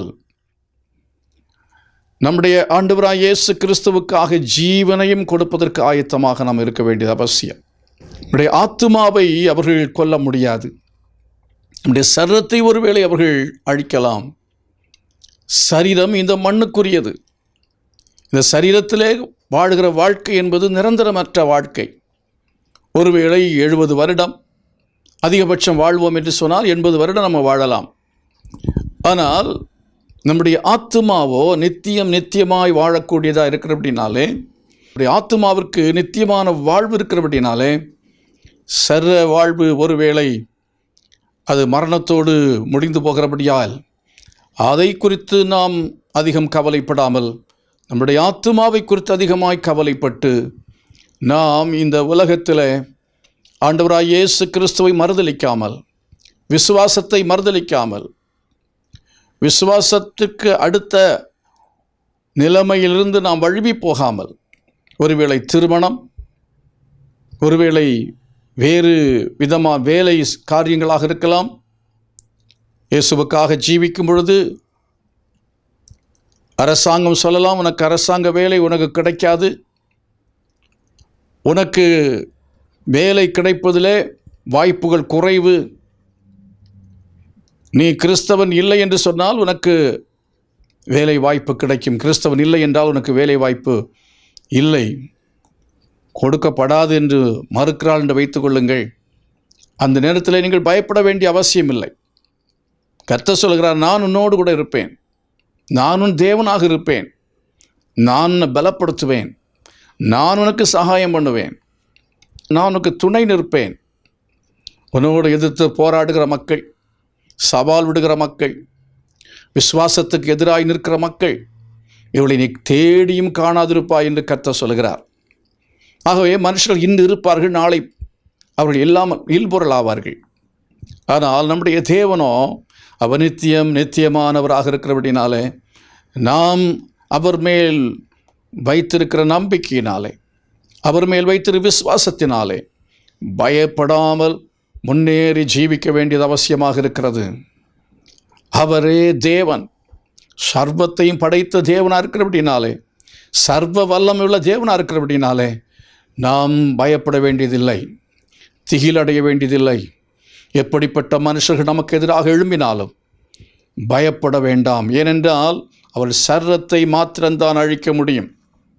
நம்முடைய ஆண்டவராய் இயேசு கிறிஸ்துவுக்காக ஜீவனையும் கொடுப்பதற்கு ஆயத்தமாக நாம் இருக்க வேண்டியது அவசியம் நம்முடைய ஆத்துமாவை அவர்கள் கொல்ல முடியாது நம்முடைய சரீரத்தை ஒருவேளை அவர்கள் அழிக்கலாம் சரீரம் இந்த மண்ணுக்குரியது இந்த சரீரத்திலே வாழ்கிற வாழ்க்கை என்பது நிரந்தரமற்ற வாழ்க்கை ஒருவேளை எழுபது வருடம் அதிகபட்சம் வாழ்வோம் என்று சொன்னால் எண்பது வருடம் நம்ம வாழலாம் ஆனால் நம்முடைய ஆத்துமாவோ நித்தியம் நித்தியமாய் வாழக்கூடியதாக இருக்கிறபடினாலே நம்முடைய ஆத்துமாவிற்கு நித்தியமான வாழ்வு இருக்கிறபடினாலே சர்வ வாழ்வு ஒருவேளை அது மரணத்தோடு முடிந்து போகிறபடியால் அதை குறித்து நாம் அதிகம் கவலைப்படாமல் நம்முடைய ஆத்துமாவை குறித்து அதிகமாய் கவலைப்பட்டு நாம் இந்த உலகத்தில் ஆண்டவராய் இயேசு கிறிஸ்துவை மறுதலிக்காமல் விசுவாசத்தை மறுதலிக்காமல் விசுவாசத்துக்கு அடுத்த நிலைமையிலிருந்து நாம் வழுவி போகாமல் ஒருவேளை திருமணம் ஒருவேளை வேறு விதமாக வேலை காரியங்களாக இருக்கலாம் இயேசுவுக்காக ஜீவிக்கும் பொழுது அரசாங்கம் சொல்லலாம் உனக்கு அரசாங்க வேலை உனக்கு கிடைக்காது உனக்கு வேலை கிடைப்பதிலே வாய்ப்புகள் குறைவு நீ கிறிஸ்தவன் இல்லை என்று சொன்னால் உனக்கு வேலை வாய்ப்பு கிடைக்கும் கிறிஸ்தவன் இல்லை என்றால் உனக்கு வேலை வாய்ப்பு இல்லை கொடுக்கப்படாது என்று மறுக்கிறாள் என்று வைத்துக்கொள்ளுங்கள் அந்த நேரத்தில் நீங்கள் பயப்பட வேண்டிய அவசியம் இல்லை கர்த்தர் சொல்கிறார் நான் உன்னோடு கூட இருப்பேன் நானும் தேவனாக இருப்பேன் நான் உன்னை பலப்படுத்துவேன் நான் உனக்கு சகாயம் பண்ணுவேன் நான் உனக்கு துணை நிற்பேன் உன்னோடு எதிர்த்து போராடுகிற மக்கள் சவால் விடுகிற மக்கள் விசுவாசத்துக்கு எதிராய் நிற்கிற மக்கள் இவளை நீ தேடியும் காணாதிருப்பாய் என்று கர்த்தர் சொல்கிறார் ஆகவே மனுஷர்கள் இன்று இருப்பார்கள் நாளை அவர்கள் எல்லாம் இல்பொருள் ஆவார்கள் ஆனால் நம்முடைய தேவனோ அவர் நித்தியம் நித்தியமானவராக இருக்கிறபடினாலே நாம் அவர் மேல் வைத்திருக்கிற நம்பிக்கையினாலே அவர் மேல் வைத்திரு விசுவாசத்தினாலே பயப்படாமல் முன்னேறி ஜீவிக்க வேண்டியது அவசியமாக இருக்கிறது அவரே தேவன் சர்வத்தையும் படைத்த தேவனாக இருக்கிறபடினாலே சர்வ வல்லமையுள்ள தேவனாக இருக்கிறபடினாலே நாம் பயப்பட வேண்டியதில்லை திகிலடைய வேண்டியதில்லை எப்படிப்பட்ட மனுஷர்கள் நமக்கு எதிராக எழும்பினாலும் பயப்பட வேண்டாம் ஏனென்றால் அவர் சர்வத்தை மாத்திரம்தான் அழிக்க முடியும்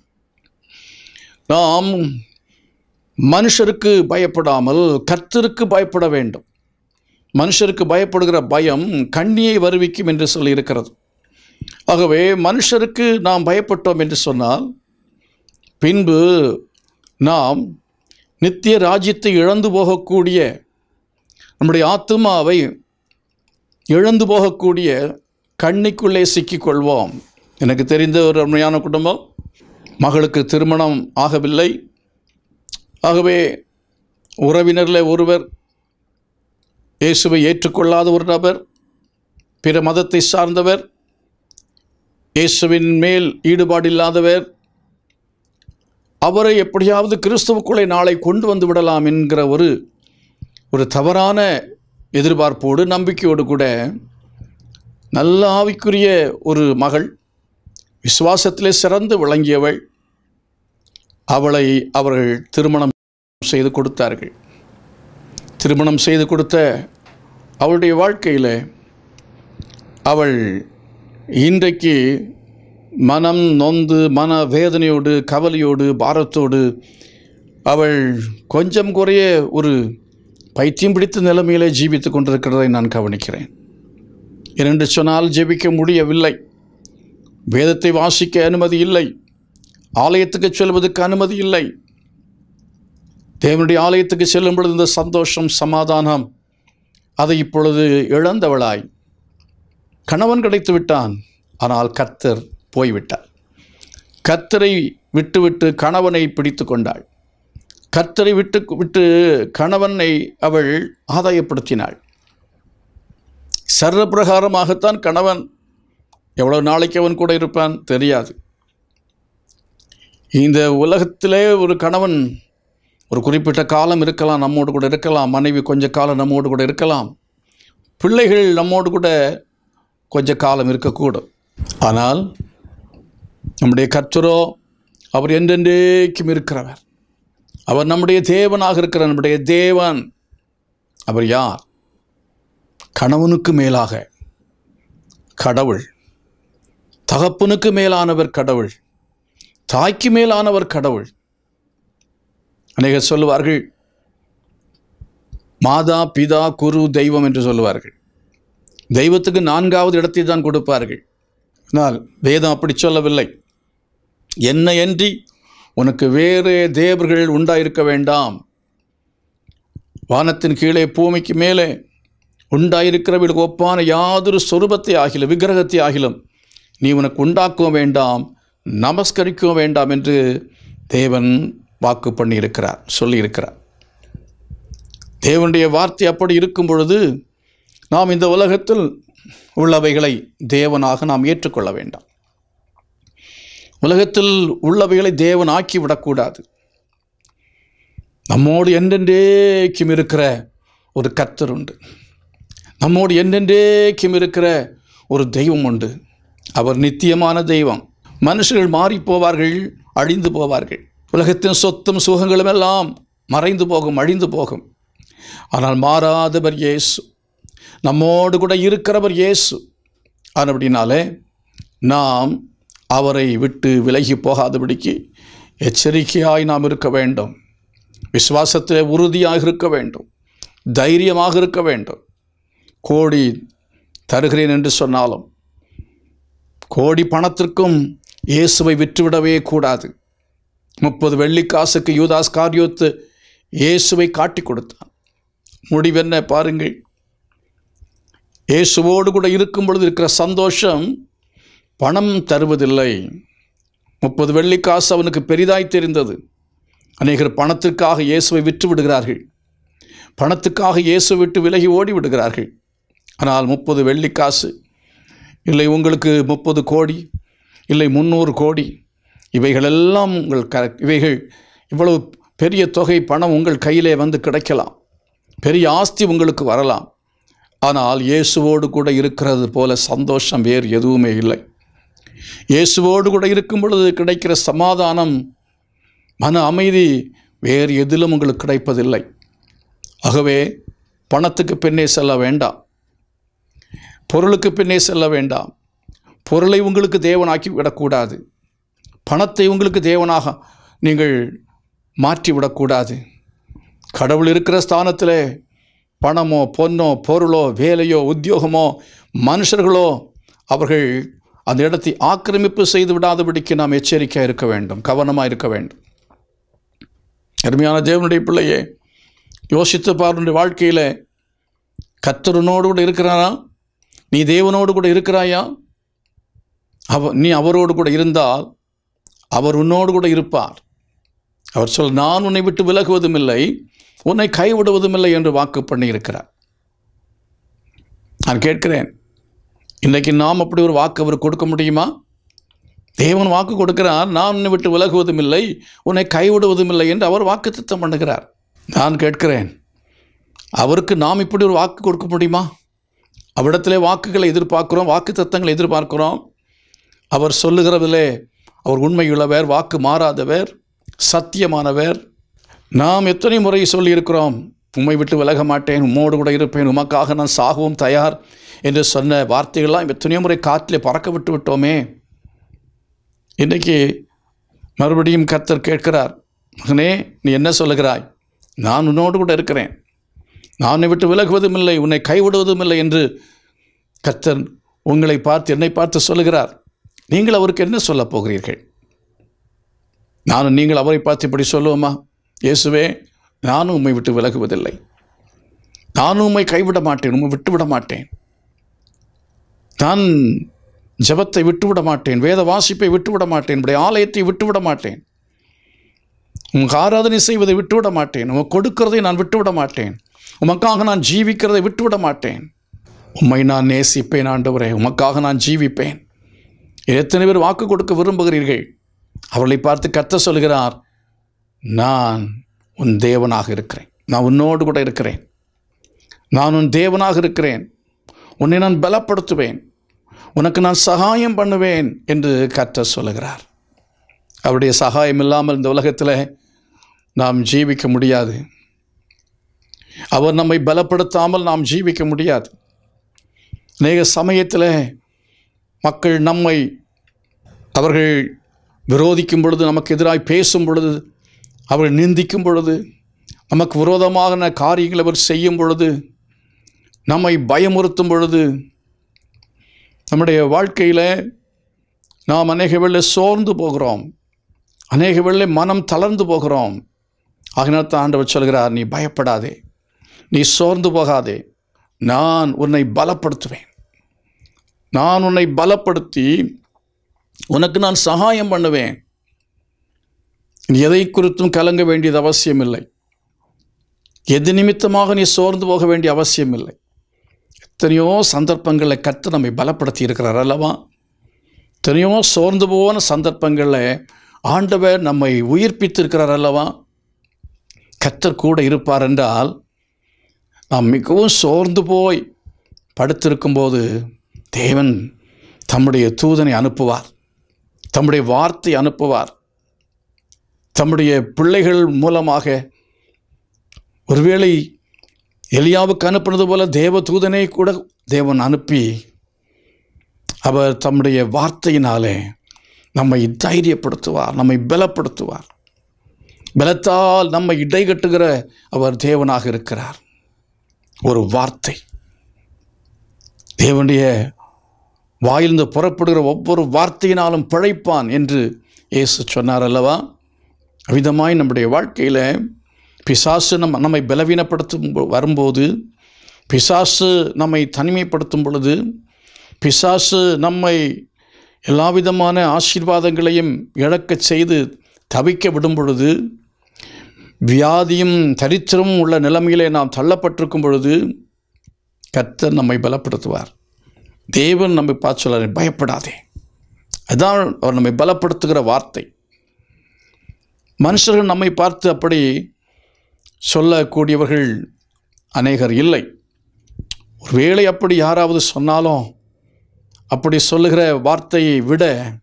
நாம் மனுஷருக்கு பயப்படாமல் கர்த்தருக்கு பயப்பட வேண்டும் மனுஷருக்கு பயப்படுகிற பயம் கண்ணியை வருவிக்கும் என்று சொல்லியிருக்கிறது ஆகவே மனுஷருக்கு நாம் பயப்பட்டோம் என்று சொன்னால் பின்பு நாம் நித்திய ராஜ்யத்தை இழந்து போகக்கூடிய நம்முடைய ஆத்துமாவை இழந்து போகக்கூடிய கண்ணிக்குள்ளே சிக்கிக்கொள்வோம் எனக்கு தெரிந்த ஒரு அருமையான குடும்பம் மகளுக்கு திருமணம் ஆகவில்லை ஆகவே உறவினரில் ஒருவர் இயேசுவை ஏற்றுக்கொள்ளாத ஒரு நபர் பிற மதத்தை சார்ந்தவர் இயேசுவின் மேல் ஈடுபாடு இல்லாதவர் அவரை எப்படியாவது கிறிஸ்துவுக்குள்ளே நாளை கொண்டு வந்து விடலாம் என்கிற ஒரு ஒரு தவறான எதிர்பார்ப்போடு நம்பிக்கையோடு கூட நல்ல ஆவிக்குரிய ஒரு மகள் விசுவாசத்திலே சிறந்து விளங்கியவள் அவளை அவர்கள் திருமணம் செய்து கொடுத்தார்கள் திருமணம் செய்து கொடுத்த அவளுடைய வாழ்க்கையில் அவள் இன்றைக்கு மனம் நொந்து மன வேதனையோடு கவலையோடு பாரத்தோடு அவள் கொஞ்சம் குறைய ஒரு பைத்தியம் பிடித்த நிலைமையிலே ஜீவித்து கொண்டிருக்கிறதை நான் கவனிக்கிறேன் இரண்டு சொன்னால் ஜெபிக்க முடியவில்லை வேதத்தை வாசிக்க அனுமதி இல்லை ஆலயத்துக்கு செல்வதற்கு அனுமதி இல்லை தேவனுடைய ஆலயத்துக்கு செல்லும் பொழுது இந்த சந்தோஷம் சமாதானம் அதை இப்பொழுது இழந்தவளாய் கணவன் கிடைத்து விட்டான் ஆனால் கர்த்தர் போய்விட்டார் கர்த்தரை விட்டுவிட்டு கணவனை பிடித்து கொண்டாள் கர்த்தரை விட்டு விட்டு கணவனை அவள் ஆதாயப்படுத்தினாள் சர்வப்பிரகாரமாகத்தான் கணவன் எவ்வளோ நாளைக்கு அவன் கூட இருப்பான் தெரியாது இந்த உலகத்திலே ஒரு கணவன் ஒரு குறிப்பிட்ட காலம் இருக்கலாம் நம்மோடு கூட இருக்கலாம் மனைவி கொஞ்ச காலம் நம்மோடு கூட இருக்கலாம் பிள்ளைகள் நம்மோடு கூட கொஞ்ச காலம் இருக்கக்கூடும் ஆனால் நம்முடைய கர்த்தரோ அவர் என்றென்றைக்கும் இருக்கிறவர் அவர் நம்முடைய தேவனாக இருக்கிற நம்முடைய தேவன் அவர் யார் கணவனுக்கு மேலாக கடவுள் தகப்பனுக்கு மேலானவர் கடவுள் தாய்க்கு மேலானவர் கடவுள் அநேகர் சொல்லுவார்கள் மாதா பிதா குரு தெய்வம் என்று சொல்லுவார்கள் தெய்வத்துக்கு நான்காவது இடத்தை தான் கொடுப்பார்கள் ஆனால் வேதம் அப்படி சொல்லவில்லை என்ன என்றி உனக்கு வேறு தேவர்கள் உண்டாயிருக்க வேண்டாம் வானத்தின் கீழே பூமிக்கு மேலே உண்டாயிருக்கிறவர்களுக்கு ஒப்பான யாதொரு சொரூபத்தை ஆகிலும் விக்கிரகத்தை ஆகிலும் நீ உனக்கு உண்டாக்கவும் வேண்டாம் நமஸ்கரிக்கவும் வேண்டாம் என்று தேவன் வாக்கு பண்ணியிருக்கிறார் சொல்லியிருக்கிறார் தேவனுடைய வார்த்தை அப்படி இருக்கும் பொழுது நாம் இந்த உலகத்தில் உள்ளவைகளை தேவனாக நாம் ஏற்றுக்கொள்ள வேண்டாம் உலகத்தில் உள்ளவைகளை தேவன் ஆக்கி விடக்கூடாது நம்மோடு என்றென்றேக்கும் இருக்கிற ஒரு கர்த்தர் உண்டு நம்மோடு என்றென்றேக்கும் இருக்கிற ஒரு தெய்வம் உண்டு அவர் நித்தியமான தெய்வம் மனுஷர்கள் மாறி போவார்கள் அழிந்து போவார்கள் உலகத்தின் சொத்தும் சுகங்களும் எல்லாம் மறைந்து போகும் அழிந்து போகும் ஆனால் மாறாதவர் இயேசு நம்மோடு கூட இருக்கிறவர் இயேசு அப்படினாலே நாம் அவரை விட்டு விலகி போகாதபடிக்கு எச்சரிக்கையாய் நாம் இருக்க வேண்டும் விசுவாசத்தில் உறுதியாக இருக்க வேண்டும் தைரியமாக இருக்க வேண்டும் கோடி தருகிறேன் என்று சொன்னாலும் கோடி பணத்திற்கும் இயேசுவை விற்றுவிடவே கூடாது முப்பது வெள்ளிக்காசுக்கு யூதாஸ் காரியோத்து இயேசுவை காட்டி கொடுத்தான் முடிவென்ன பாருங்கள் இயேசுவோடு கூட இருக்கும் பொழுது இருக்கிற சந்தோஷம் பணம் தருவதில்லை முப்பது வெள்ளிக்காசு அவனுக்கு பெரிதாய் தெரிந்தது அநேகர் பணத்திற்காக இயேசுவை விற்று விடுகிறார்கள் பணத்துக்காக இயேசு விட்டு விலகி ஓடி விடுகிறார்கள் ஆனால் முப்பது வெள்ளிக்காசு இல்லை உங்களுக்கு முப்பது கோடி இல்லை முந்நூறு கோடி இவைகளெல்லாம் உங்கள் க இவைகள் இவ்வளவு பெரிய தொகை பணம் உங்கள் கையிலே வந்து கிடைக்கலாம் பெரிய ஆஸ்தி உங்களுக்கு வரலாம் ஆனால் இயேசுவோடு கூட இருக்கிறது போல சந்தோஷம் வேறு எதுவுமே இல்லை இயேசுவோடு கூட இருக்கும் பொழுது கிடைக்கிற சமாதானம் மன அமைதி வேறு எதிலும் உங்களுக்கு கிடைப்பதில்லை ஆகவே பணத்துக்கு பின்னே செல்ல வேண்டாம் பொருளுக்கு பின்னே செல்ல வேண்டாம் பொருளை உங்களுக்கு தேவனாக்கி விடக்கூடாது பணத்தை உங்களுக்கு தேவனாக நீங்கள் மாற்றி விடக்கூடாது கடவுள் இருக்கிற ஸ்தானத்தில் பணமோ பொன்னோ பொருளோ வேலையோ உத்தியோகமோ மனுஷர்களோ அவர்கள் அந்த இடத்தை ஆக்கிரமிப்பு செய்து விடாதபடிக்கு நாம் எச்சரிக்கையாக இருக்க வேண்டும் கவனமாக இருக்க வேண்டும் அருமையான தேவனுடைய பிள்ளையே யோசித்து பாருடைய வாழ்க்கையில் கத்தருனோடு கூட இருக்கிறாரா நீ தேவனோடு கூட இருக்கிறாயா அவ நீ அவரோடு கூட இருந்தால் அவர் உன்னோடு கூட இருப்பார் அவர் சொல் நான் உன்னை விட்டு விலகுவதும் இல்லை உன்னை கைவிடுவதும் இல்லை என்று வாக்கு பண்ணியிருக்கிறார் நான் கேட்கிறேன் இன்றைக்கு நாம் அப்படி ஒரு வாக்கு அவர் கொடுக்க முடியுமா தேவன் வாக்கு கொடுக்கிறார் நான் உன்னை விட்டு விலகுவதும் இல்லை உன்னை கைவிடுவதும் இல்லை என்று அவர் வாக்கு திட்டம் பண்ணுகிறார் நான் கேட்கிறேன் அவருக்கு நாம் இப்படி ஒரு வாக்கு கொடுக்க முடியுமா அவ்விடத்திலே வாக்குகளை எதிர்பார்க்கிறோம் வாக்கு தத்தங்களை எதிர்பார்க்கிறோம் அவர் சொல்லுகிறதிலே அவர் உண்மையுள்ளவர் வாக்கு மாறாதவர் சத்தியமானவர் நாம் எத்தனை முறை சொல்லியிருக்கிறோம் உம்மை விட்டு விலக மாட்டேன் உம்மோடு கூட இருப்பேன் உமக்காக நான் சாகவும் தயார் என்று சொன்ன வார்த்தைகள்லாம் எத்தனையோ முறை காற்றிலே பறக்க விட்டு விட்டோமே இன்றைக்கி மறுபடியும் கர்த்தர் கேட்கிறார் மகனே நீ என்ன சொல்லுகிறாய் நான் உன்னோடு கூட இருக்கிறேன் நான் உன்னை விட்டு விலகுவதும் இல்லை உன்னை கைவிடுவதும் இல்லை என்று கர்த்தர் உங்களை பார்த்து என்னை பார்த்து சொல்லுகிறார் நீங்கள் அவருக்கு என்ன சொல்லப் போகிறீர்கள் நானும் நீங்கள் அவரை பார்த்து இப்படி சொல்லுவோமா இயேசுவே நானும் உம்மை விட்டு விலகுவதில்லை நானும் உம்மை கைவிட மாட்டேன் உம்மை விட்டு விட மாட்டேன் நான் ஜெபத்தை விட்டுவிட மாட்டேன் வேத வாசிப்பை விட்டுவிட மாட்டேன் உடைய ஆலயத்தை விட்டுவிட மாட்டேன் உமக்கு ஆராதனை செய்வதை விட்டுவிட மாட்டேன் உமக்கு கொடுக்கிறதை நான் விட்டுவிட மாட்டேன் உமக்காக நான் ஜீவிக்கிறதை விட்டுவிட மாட்டேன் உம்மை நான் நேசிப்பேன் ஆண்டவரே உமக்காக நான் ஜீவிப்பேன் எத்தனை பேர் வாக்கு கொடுக்க விரும்புகிறீர்கள் அவர்களை பார்த்து கத்த சொல்கிறார் நான் உன் தேவனாக இருக்கிறேன் நான் உன்னோடு கூட இருக்கிறேன் நான் உன் தேவனாக இருக்கிறேன் உன்னை நான் பலப்படுத்துவேன் உனக்கு நான் சகாயம் பண்ணுவேன் என்று கத்த சொல்லுகிறார் அவருடைய சகாயம் இல்லாமல் இந்த உலகத்தில் நாம் ஜீவிக்க முடியாது அவர் நம்மை பலப்படுத்தாமல் நாம் ஜீவிக்க முடியாது அநேக சமயத்தில் மக்கள் நம்மை அவர்கள் விரோதிக்கும் பொழுது நமக்கு எதிராய் பேசும் பொழுது அவர்கள் நிந்திக்கும் பொழுது நமக்கு விரோதமான காரியங்களை அவர் செய்யும் பொழுது நம்மை பயமுறுத்தும் பொழுது நம்முடைய வாழ்க்கையில் நாம் அநேக வேளை சோர்ந்து போகிறோம் அநேக வேளை மனம் தளர்ந்து போகிறோம் ஆகினால் தான் ஆண்டவர் சொல்கிறார் நீ பயப்படாதே நீ சோர்ந்து போகாதே நான் உன்னை பலப்படுத்துவேன் நான் உன்னை பலப்படுத்தி உனக்கு நான் சகாயம் பண்ணுவேன் நீ எதை குறித்தும் கலங்க வேண்டியது அவசியமில்லை எது நிமித்தமாக நீ சோர்ந்து போக வேண்டிய அவசியமில்லை எத்தனையோ சந்தர்ப்பங்களில் கற்று நம்மை பலப்படுத்தி இருக்கிறார் அல்லவா எத்தனையோ சோர்ந்து போன சந்தர்ப்பங்களில் ஆண்டவர் நம்மை உயிர்ப்பித்திருக்கிறார் அல்லவா கத்தர் கூட இருப்பார் என்றால் நாம் மிகவும் சோர்ந்து போய் படுத்திருக்கும்போது தேவன் தம்முடைய தூதனை அனுப்புவார் தம்முடைய வார்த்தை அனுப்புவார் தம்முடைய பிள்ளைகள் மூலமாக ஒருவேளை எலியாவுக்கு அனுப்புனது போல தேவ தூதனை கூட தேவன் அனுப்பி அவர் தம்முடைய வார்த்தையினாலே நம்மை தைரியப்படுத்துவார் நம்மை பலப்படுத்துவார் பலத்தால் நம்மை இடைகட்டுகிற அவர் தேவனாக இருக்கிறார் ஒரு வார்த்தை தேவனுடைய வாயிலிருந்து புறப்படுகிற ஒவ்வொரு வார்த்தையினாலும் பிழைப்பான் என்று இயேசு சொன்னார் அல்லவா அவ்விதமாய் நம்முடைய வாழ்க்கையில் பிசாசு நம்ம நம்மை பலவீனப்படுத்தும் போ- வரும்போது பிசாசு நம்மை தனிமைப்படுத்தும் பொழுது பிசாசு நம்மை எல்லா விதமான ஆசீர்வாதங்களையும் இழக்கச் செய்து தவிக்க விடும் பொழுது வியாதியும் தரித்திரமும் உள்ள நிலைமையிலே நாம் தள்ளப்பட்டிருக்கும் பொழுது கர்த்தர் நம்மை பலப்படுத்துவார் தேவன் நம்மை பார்த்து சொல்ல பயப்படாதே அதான் அவர் நம்மை பலப்படுத்துகிற வார்த்தை மனுஷர்கள் நம்மை பார்த்து அப்படி சொல்லக்கூடியவர்கள் அநேகர் இல்லை ஒருவேளை அப்படி யாராவது சொன்னாலும் அப்படி சொல்லுகிற வார்த்தையை விட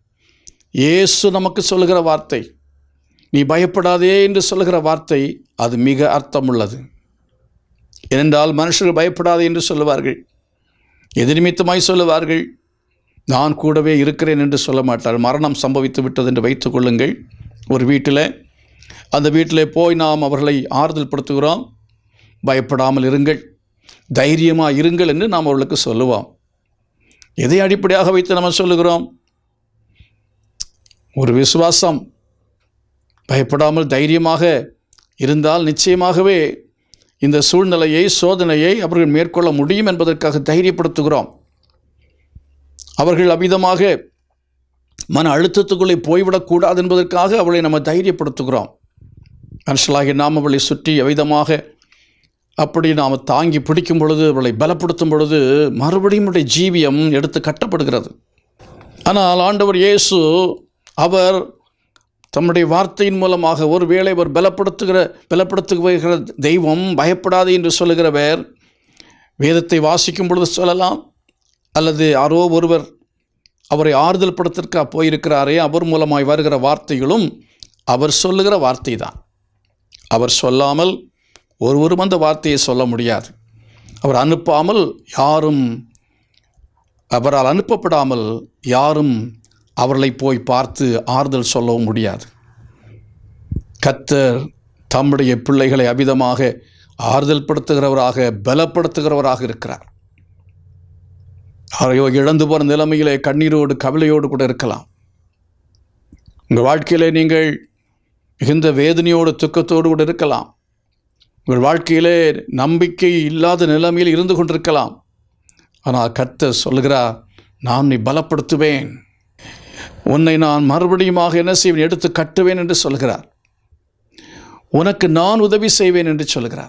இயேசு நமக்கு சொல்லுகிற வார்த்தை நீ பயப்படாதே என்று சொல்லுகிற வார்த்தை அது மிக அர்த்தமுள்ளது ஏனென்றால் மனுஷர்கள் பயப்படாதே என்று சொல்லுவார்கள் எது நிமித்தமாய் சொல்லுவார்கள் நான் கூடவே இருக்கிறேன் என்று சொல்ல மாட்டார் மரணம் சம்பவித்து விட்டது என்று வைத்துக் கொள்ளுங்கள் ஒரு வீட்டில் அந்த வீட்டில் போய் நாம் அவர்களை ஆறுதல் படுத்துகிறோம் பயப்படாமல் இருங்கள் தைரியமாக இருங்கள் என்று நாம் அவர்களுக்கு சொல்லுவோம் எதை அடிப்படையாக வைத்து நம்ம சொல்லுகிறோம் ஒரு விசுவாசம் பயப்படாமல் தைரியமாக இருந்தால் நிச்சயமாகவே இந்த சூழ்நிலையை சோதனையை அவர்கள் மேற்கொள்ள முடியும் என்பதற்காக தைரியப்படுத்துகிறோம் அவர்கள் அவ்விதமாக மன அழுத்தத்துக்குள்ளே போய்விடக்கூடாது என்பதற்காக அவளை நம்ம தைரியப்படுத்துகிறோம் மனுஷலாகி நாம் அவளை சுற்றி அவ்விதமாக அப்படி நாம் தாங்கி பிடிக்கும் பொழுது அவளை பலப்படுத்தும் பொழுது மறுபடியும் அவருடைய ஜீவியம் எடுத்து கட்டப்படுகிறது ஆனால் ஆண்டவர் இயேசு அவர் தம்முடைய வார்த்தையின் மூலமாக ஒருவேளை அவர் பலப்படுத்துகிற பலப்படுத்துகிற தெய்வம் பயப்படாது என்று சொல்லுகிறவர் வேதத்தை வாசிக்கும் பொழுது சொல்லலாம் அல்லது யாரோ ஒருவர் அவரை ஆறுதல் படுத்திற்காக போயிருக்கிறாரே அவர் மூலமாய் வருகிற வார்த்தைகளும் அவர் சொல்லுகிற வார்த்தை தான் அவர் சொல்லாமல் ஒருவரும் அந்த வார்த்தையை சொல்ல முடியாது அவர் அனுப்பாமல் யாரும் அவரால் அனுப்பப்படாமல் யாரும் அவர்களை போய் பார்த்து ஆறுதல் சொல்லவும் முடியாது கத்தர் தம்முடைய பிள்ளைகளை அபிதமாக ஆறுதல் படுத்துகிறவராக பலப்படுத்துகிறவராக இருக்கிறார் அவரையோ இழந்து போன நிலைமையிலே கண்ணீரோடு கவலையோடு கூட இருக்கலாம் உங்கள் வாழ்க்கையிலே நீங்கள் மிகுந்த வேதனையோடு துக்கத்தோடு கூட இருக்கலாம் உங்கள் வாழ்க்கையிலே நம்பிக்கை இல்லாத நிலைமையில் இருந்து கொண்டிருக்கலாம் ஆனால் கர்த்தர் சொல்கிறார் நான் உன்னை பலப்படுத்துவேன் உன்னை நான் மறுபடியுமாக என்ன செய்வேன் எடுத்து கட்டுவேன் என்று சொல்கிறார் உனக்கு நான் உதவி செய்வேன் என்று சொல்கிறார்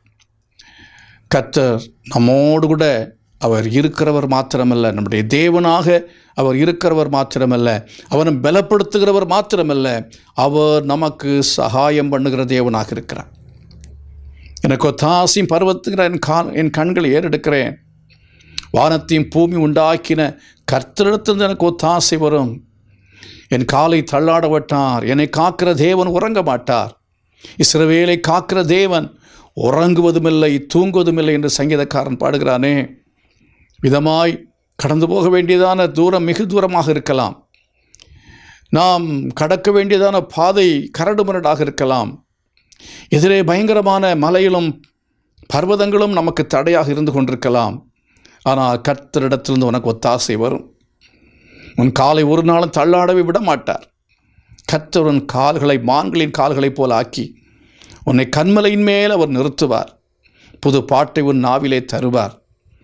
கர்த்தர் நம்மோடு கூட அவர் இருக்கிறவர் மாத்திரமல்ல நம்முடைய தேவனாக அவர் இருக்கிறவர் மாத்திரமல்ல அவரை பலப்படுத்துகிறவர் மாத்திரமல்ல அவர் நமக்கு சகாயம் பண்ணுகிற தேவனாக இருக்கிறார் எனக்கு ஒத்தாசையும் பருவத்துகிற என் கான் என் கண்களை ஏறெடுக்கிறேன் வானத்தையும் பூமி உண்டாக்கின கர்த்தரிடத்திலிருந்து எனக்கு ஒத்தாசை வரும் என் காலை தள்ளாட விட்டார் என்னை காக்கிற தேவன் உறங்க மாட்டார் இஸ்ரவேலை காக்கிற தேவன் உறங்குவதுமில்லை தூங்குவதுமில்லை என்று சங்கீதக்காரன் பாடுகிறானே விதமாய் கடந்து போக வேண்டியதான தூரம் மிகு தூரமாக இருக்கலாம் நாம் கடக்க வேண்டியதான பாதை கரடுமுரடாக இருக்கலாம் எதிரே பயங்கரமான மலையிலும் பர்வதங்களும் நமக்கு தடையாக இருந்து கொண்டிருக்கலாம் ஆனால் கர்த்தரிடத்திலிருந்து உனக்கு ஒத்தாசை வரும் உன் காலை ஒரு நாளும் தள்ளாடவே விட மாட்டார் கர்த்தர் உன் கால்களை மான்களின் கால்களைப் போல ஆக்கி உன்னை கண்மலையின் மேல் அவர் நிறுத்துவார் புது பாட்டை உன் நாவிலே தருவார்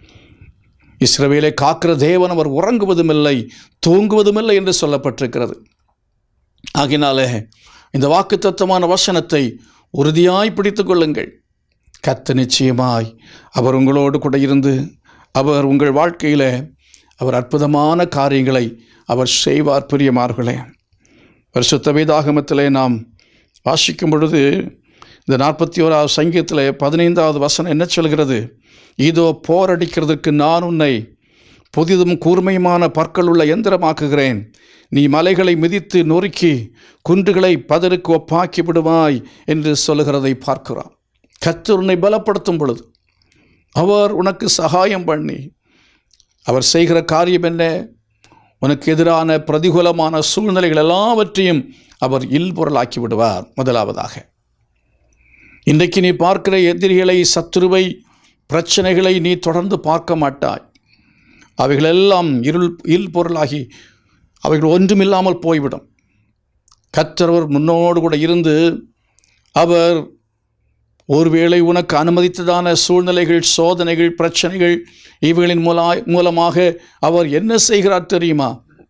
இஸ்ரவேலை காக்கிற தேவன் அவர் உறங்குவதுமில்லை தூங்குவதுமில்லை என்று சொல்லப்பட்டிருக்கிறது ஆகினாலே இந்த வாக்குத்தத்தமான வசனத்தை உறுதியாய் பிடித்து கொள்ளுங்கள் கத்த நிச்சயமாய் அவர் உங்களோடு கூட இருந்து அவர் உங்கள் வாழ்க்கையில் அவர் அற்புதமான காரியங்களை அவர் செய்வார் பிரியமார்களே பரிசுத்த வேதாகமத்திலே நாம் வாசிக்கும் பொழுது இந்த நாற்பத்தி ஓராவது சங்கீதத்தில் பதினைந்தாவது வசனம் என்ன சொல்கிறது இதோ போரடிக்கிறதுக்கு நான் உன்னை புதிதும் கூர்மையுமான பற்கள் உள்ள எந்திரமாக்குகிறேன் நீ மலைகளை மிதித்து நொறுக்கி குன்றுகளை பதருக்கு ஒப்பாக்கி விடுவாய் என்று சொல்லுகிறதை பார்க்கிறோம் கர்த்தர் உன்னை பலப்படுத்தும் பொழுது அவர் உனக்கு சகாயம் பண்ணி அவர் செய்கிற காரியம் என்ன உனக்கு எதிரான பிரதிகூலமான சூழ்நிலைகள் எல்லாவற்றையும் அவர் இல்பொருளாக்கி விடுவார் முதலாவதாக இன்றைக்கு நீ பார்க்கிற எதிரிகளை சத்துருவை பிரச்சனைகளை நீ தொடர்ந்து பார்க்க மாட்டாய் அவைகளெல்லாம் இருள் இல் பொருளாகி அவைகள் ஒன்றுமில்லாமல் போய்விடும் கற்றவர் முன்னோடு கூட இருந்து அவர் ஒருவேளை உனக்கு அனுமதித்ததான சூழ்நிலைகள் சோதனைகள் பிரச்சனைகள் இவைகளின் மூலா மூலமாக அவர் என்ன செய்கிறார் தெரியுமா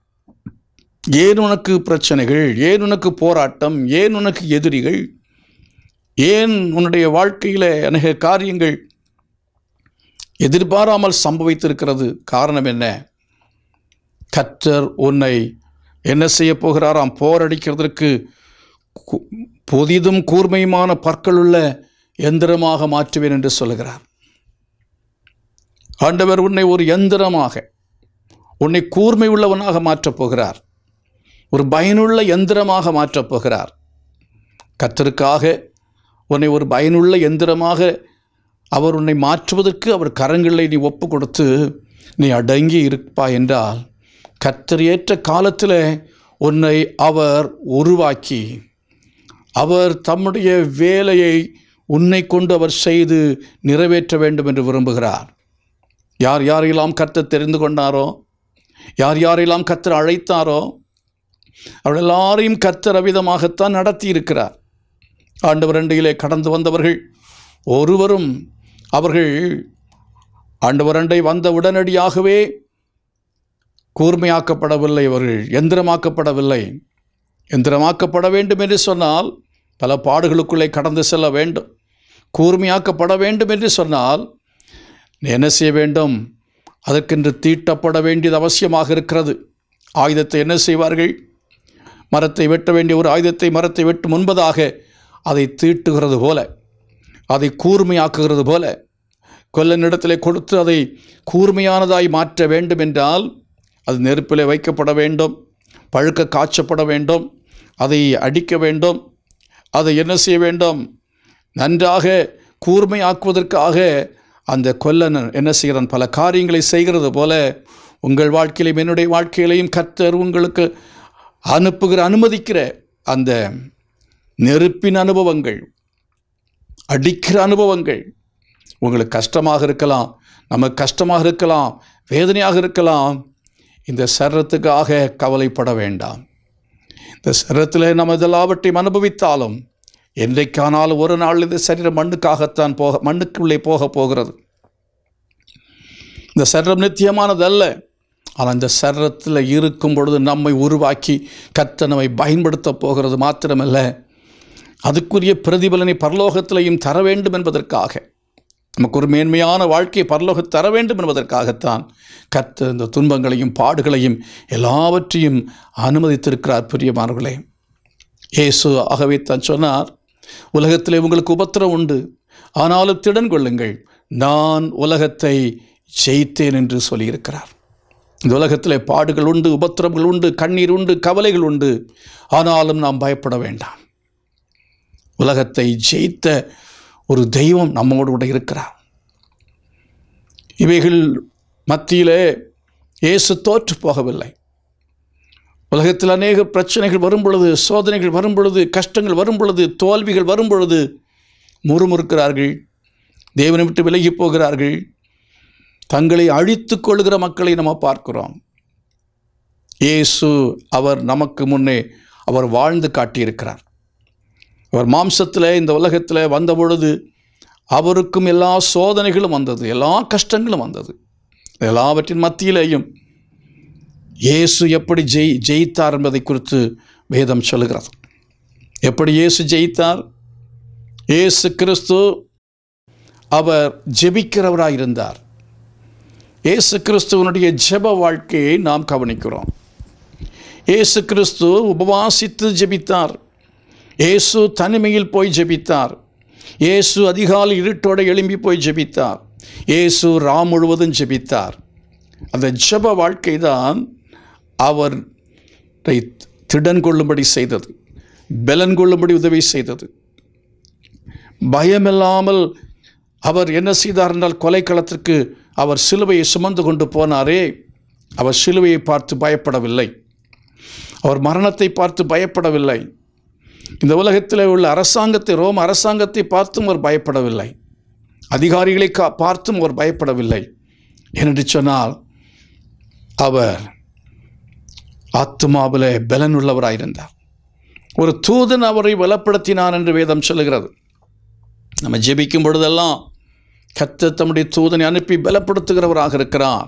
ஏன் உனக்கு பிரச்சனைகள் ஏன் உனக்கு போராட்டம் ஏன் உனக்கு எதிரிகள் ஏன் உன்னுடைய வாழ்க்கையில் அநேக காரியங்கள் எதிர்பாராமல் சம்பவித்திருக்கிறது காரணம் என்ன கற்றர் உன்னை என்ன செய்ய போகிறாராம் போரடிக்கிறதற்கு கு- புதிதும் கூர்மையுமான பற்களுள்ள எந்திரமாக மாற்றுவேன் என்று சொல்லுகிறார் ஆண்டவர் உன்னை ஒரு எந்திரமாக உன்னை கூர்மை உள்ளவனாக மாற்றப் போகிறார் ஒரு பயனுள்ள எந்திரமாக மாற்றப் போகிறார் கத்தருக்காக உன்னை ஒரு பயனுள்ள எந்திரமாக அவர் உன்னை மாற்றுவதற்கு அவர் கரங்களை நீ ஒப்பு கொடுத்து நீ அடங்கி இருப்பாய் என்றால் கத்தர் ஏற்ற காலத்தில் உன்னை அவர் உருவாக்கி அவர் தம்முடைய வேலையை உன்னை கொண்டு அவர் செய்து நிறைவேற்ற வேண்டும் என்று விரும்புகிறார் யார் யாரெல்லாம் கர்த்தர் தெரிந்து கொண்டாரோ யார் யாரெல்லாம் கர்த்தர் அழைத்தாரோ அவர்கள் எல்லாரையும் கர்த்தர் அவிதமாகத்தான் நடத்தி இருக்கிறார் ஆண்டவர் அண்டையிலே கடந்து வந்தவர்கள் ஒருவரும் அவர்கள் ஆண்டவர் அண்டை வந்த உடனடியாகவே கூர்மையாக்கப்படவில்லை அவர்கள் எந்திரமாக்கப்படவில்லை எந்திரமாக்கப்பட வேண்டும் என்று சொன்னால் பல பாடுகளுக்குள்ளே கடந்து செல்ல வேண்டும் கூர்மையாக்கப்பட வேண்டும் என்று சொன்னால் நீ என்ன செய்ய வேண்டும் அதற்கென்று தீட்டப்பட வேண்டியது அவசியமாக இருக்கிறது ஆயுதத்தை என்ன செய்வார்கள் மரத்தை வெட்ட வேண்டிய ஒரு ஆயுதத்தை மரத்தை வெட்டும் முன்பதாக அதை தீட்டுகிறது போல அதை கூர்மையாக்குகிறது போல கொல்லனிடத்திலே கொடுத்து அதை கூர்மையானதாய் மாற்ற வேண்டும் என்றால் அது நெருப்பிலே வைக்கப்பட வேண்டும் பழுக்க காய்ச்சப்பட வேண்டும் அதை அடிக்க வேண்டும் அதை என்ன செய்ய வேண்டும் நன்றாக கூர்மையாக்குவதற்காக அந்த கொல்லன் என்ன செய்கிறான் பல காரியங்களை செய்கிறது போல உங்கள் வாழ்க்கையிலையும் என்னுடைய வாழ்க்கையிலையும் கர்த்தர் உங்களுக்கு அனுப்புகிற அனுமதிக்கிற அந்த நெருப்பின் அனுபவங்கள் அடிக்கிற அனுபவங்கள் உங்களுக்கு கஷ்டமாக இருக்கலாம் நமக்கு கஷ்டமாக இருக்கலாம் வேதனையாக இருக்கலாம் இந்த சரத்துக்காக கவலைப்பட வேண்டாம் இந்த சரத்தில் நம்ம இதெல்லாவற்றையும் அனுபவித்தாலும் என்றைக்கானாலும் ஒரு நாள் இந்த சரீரம் மண்ணுக்காகத்தான் போக மண்ணுக்குள்ளே போக போகிறது இந்த சரீரம் நித்தியமானது அல்ல ஆனால் இந்த சரீரத்தில் இருக்கும் பொழுது நம்மை உருவாக்கி கத்த நம்மை பயன்படுத்த போகிறது மாத்திரமல்ல அதுக்குரிய பிரதிபலனை பரலோகத்திலையும் தர வேண்டும் என்பதற்காக நமக்கு ஒரு மேன்மையான வாழ்க்கையை பரலோகம் தர வேண்டும் என்பதற்காகத்தான் கத்த இந்த துன்பங்களையும் பாடுகளையும் எல்லாவற்றையும் அனுமதித்திருக்கிறார் பிரியமானவர்களே இயேசு ஆகவே தான் சொன்னார் உலகத்திலே உங்களுக்கு உபத்திரம் உண்டு ஆனாலும் திடன் கொள்ளுங்கள் நான் உலகத்தை ஜெயித்தேன் என்று சொல்லியிருக்கிறார் இந்த உலகத்திலே பாடுகள் உண்டு உபத்திரங்கள் உண்டு கண்ணீர் உண்டு கவலைகள் உண்டு ஆனாலும் நாம் பயப்பட வேண்டாம் உலகத்தை ஜெயித்த ஒரு தெய்வம் நம்மோடு கூட இருக்கிறார் இவைகள் மத்தியிலே இயேசு தோற்று போகவில்லை உலகத்தில் அநேக பிரச்சனைகள் வரும் பொழுது சோதனைகள் வரும் பொழுது கஷ்டங்கள் வரும் பொழுது தோல்விகள் வரும் பொழுது முறுமுறுக்கிறார்கள் தேவனை விட்டு விலகி போகிறார்கள் தங்களை அழித்து கொள்கிற மக்களை நம்ம பார்க்கிறோம் இயேசு அவர் நமக்கு முன்னே அவர் வாழ்ந்து காட்டியிருக்கிறார் அவர் மாம்சத்தில் இந்த உலகத்தில் வந்த பொழுது அவருக்கும் எல்லா சோதனைகளும் வந்தது எல்லா கஷ்டங்களும் வந்தது எல்லாவற்றின் மத்தியிலேயும் இயேசு எப்படி ஜெய் ஜெயித்தார் என்பதை குறித்து வேதம் சொல்லுகிறது எப்படி இயேசு ஜெயித்தார் இயேசு கிறிஸ்து அவர் ஜெபிக்கிறவராக இருந்தார் இயேசு கிறிஸ்துவனுடைய ஜெப வாழ்க்கையை நாம் கவனிக்கிறோம் இயேசு கிறிஸ்து உபவாசித்து ஜெபித்தார் இயேசு தனிமையில் போய் ஜெபித்தார் இயேசு அதிகாலை இருட்டோடு எழும்பி போய் ஜெபித்தார் இயேசு ராம் முழுவதும் ஜெபித்தார் அந்த ஜெப வாழ்க்கை தான் அவரை திடன் கொள்ளும்படி செய்தது பலன் கொள்ளும்படி உதவி செய்தது பயமில்லாமல் அவர் என்ன செய்தார் என்றால் கொலைக்களத்திற்கு அவர் சிலுவையை சுமந்து கொண்டு போனாரே அவர் சிலுவையை பார்த்து பயப்படவில்லை அவர் மரணத்தை பார்த்து பயப்படவில்லை இந்த உலகத்தில் உள்ள அரசாங்கத்தை ரோம் அரசாங்கத்தை பார்த்தும் அவர் பயப்படவில்லை அதிகாரிகளை கா பார்த்தும் அவர் பயப்படவில்லை என்று சொன்னால் அவர் ஆத்மாவில் பலன் உள்ளவராயிருந்தார் ஒரு தூதன் அவரை பலப்படுத்தினான் என்று வேதம் சொல்லுகிறது நம்ம ஜெபிக்கும் பொழுதெல்லாம் கத்த தம்முடைய தூதனை அனுப்பி பலப்படுத்துகிறவராக இருக்கிறார்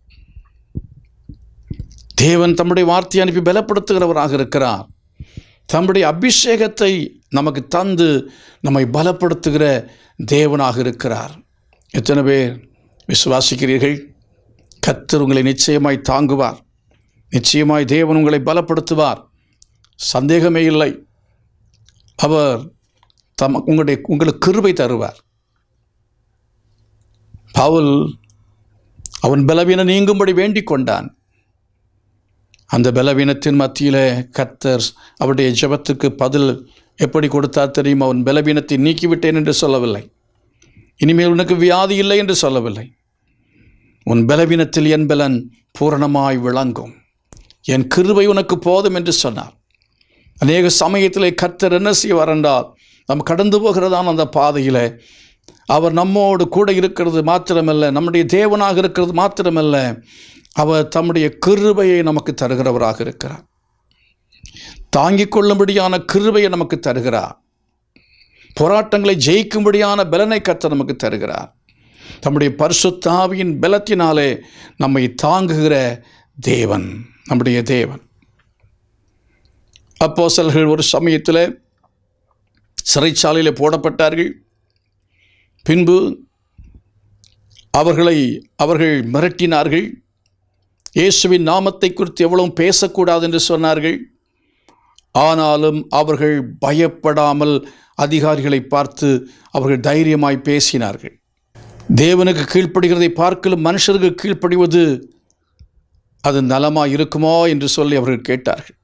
தேவன் தம்முடைய வார்த்தையை அனுப்பி பலப்படுத்துகிறவராக இருக்கிறார் தம்முடைய அபிஷேகத்தை நமக்கு தந்து நம்மை பலப்படுத்துகிற தேவனாக இருக்கிறார் எத்தனை பேர் விசுவாசிக்கிறீர்கள் கத்தர் உங்களை நிச்சயமாய் தாங்குவார் நிச்சயமாய் தேவன் உங்களை பலப்படுத்துவார் சந்தேகமே இல்லை அவர் தம் உங்களுடைய உங்களுக்கு கிருபை தருவார் பவுல் அவன் பலவீனம் நீங்கும்படி வேண்டிக் கொண்டான் அந்த பலவீனத்தின் மத்தியில் கர்த்தர் அவருடைய ஜெபத்துக்கு பதில் எப்படி கொடுத்தார் தெரியும் அவன் பலவீனத்தை நீக்கிவிட்டேன் என்று சொல்லவில்லை இனிமேல் உனக்கு வியாதி இல்லை என்று சொல்லவில்லை உன் பலவீனத்தில் என் பலன் பூரணமாய் விளங்கும் என் கிருபை உனக்கு போதும் என்று சொன்னார் அநேக சமயத்திலே கர்த்தர் என்ன செய்வார் என்றால் நாம் கடந்து போகிறதான அந்த பாதையில் அவர் நம்மோடு கூட இருக்கிறது மாத்திரமல்ல நம்முடைய தேவனாக இருக்கிறது மாத்திரமல்ல அவர் தம்முடைய கிருபையை நமக்கு தருகிறவராக இருக்கிறார் தாங்கிக் கொள்ளும்படியான கிருபையை நமக்கு தருகிறார் போராட்டங்களை ஜெயிக்கும்படியான பலனை கத்த நமக்கு தருகிறார் தம்முடைய பரிசுத்தாவியின் பலத்தினாலே நம்மை தாங்குகிற தேவன் நம்முடைய தேவன் அப்போஸ்தலர்கள் ஒரு சமயத்தில் சிறைச்சாலையில் போடப்பட்டார்கள் பின்பு அவர்களை அவர்கள் மிரட்டினார்கள் இயேசுவின் நாமத்தை குறித்து எவ்வளவும் பேசக்கூடாது என்று சொன்னார்கள் ஆனாலும் அவர்கள் பயப்படாமல் அதிகாரிகளை பார்த்து அவர்கள் தைரியமாய் பேசினார்கள் தேவனுக்கு கீழ்ப்படுகிறதை பார்க்கலும் மனுஷருக்கு கீழ்ப்படிவது அது நலமாக இருக்குமோ என்று சொல்லி அவர்கள் கேட்டார்கள்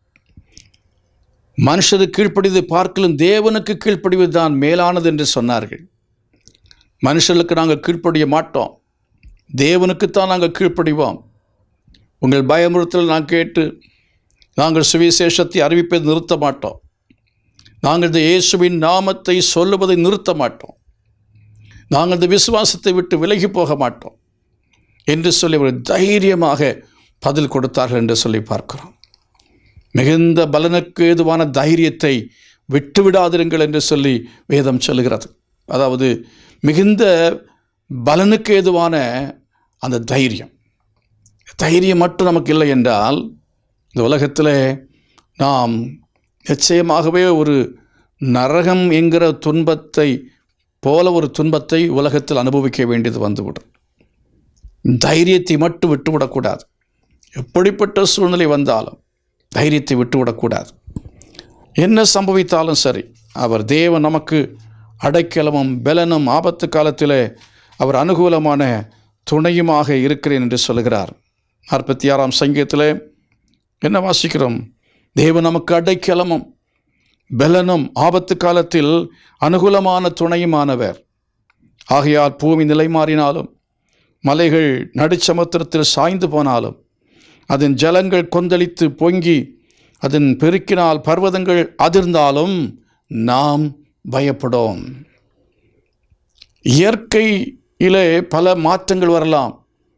மனுஷருக்கு கீழ்ப்படிவதை பார்க்கலும் தேவனுக்கு கீழ்ப்படிவது தான் மேலானது என்று சொன்னார்கள் மனுஷர்களுக்கு நாங்கள் கீழ்ப்படிய மாட்டோம் தேவனுக்குத்தான் நாங்கள் கீழ்ப்படிவோம் உங்கள் பயமுறுத்தல் நான் கேட்டு நாங்கள் சுவிசேஷத்தை அறிவிப்பதை நிறுத்த மாட்டோம் நாங்கள் இந்த இயேசுவின் நாமத்தை சொல்லுவதை நிறுத்த மாட்டோம் நாங்கள் இந்த விசுவாசத்தை விட்டு விலகி போக மாட்டோம் என்று சொல்லி ஒரு தைரியமாக பதில் கொடுத்தார்கள் என்று சொல்லி பார்க்கிறோம் மிகுந்த பலனுக்கு ஏதுவான தைரியத்தை விட்டுவிடாதிருங்கள் என்று சொல்லி வேதம் சொல்லுகிறது அதாவது மிகுந்த பலனுக்கு ஏதுவான அந்த தைரியம் தைரியம் மட்டும் நமக்கு இல்லை என்றால் இந்த உலகத்தில் நாம் நிச்சயமாகவே ஒரு நரகம் என்கிற துன்பத்தை போல ஒரு துன்பத்தை உலகத்தில் அனுபவிக்க வேண்டியது வந்துவிடும் தைரியத்தை மட்டும் விட்டுவிடக்கூடாது எப்படிப்பட்ட சூழ்நிலை வந்தாலும் தைரியத்தை விட்டுவிடக்கூடாது என்ன சம்பவித்தாலும் சரி அவர் தேவன் நமக்கு அடைக்கலமும் பலனும் ஆபத்து காலத்தில் அவர் அனுகூலமான துணையுமாக இருக்கிறேன் என்று சொல்கிறார் நாற்பத்தி ஆறாம் சங்கீதத்தில் என்ன வாசிக்கிறோம் தேவன் நமக்கு அடைக்கலமும் பலனும் ஆபத்து காலத்தில் அனுகூலமான துணையுமானவர் ஆகையால் பூமி நிலை மாறினாலும் மலைகள் நடுச்சமுத்திரத்தில் சாய்ந்து போனாலும் அதன் ஜலங்கள் கொந்தளித்து பொங்கி அதன் பெருக்கினால் பர்வதங்கள் அதிர்ந்தாலும் நாம் பயப்படோம் இயற்கையிலே பல மாற்றங்கள் வரலாம்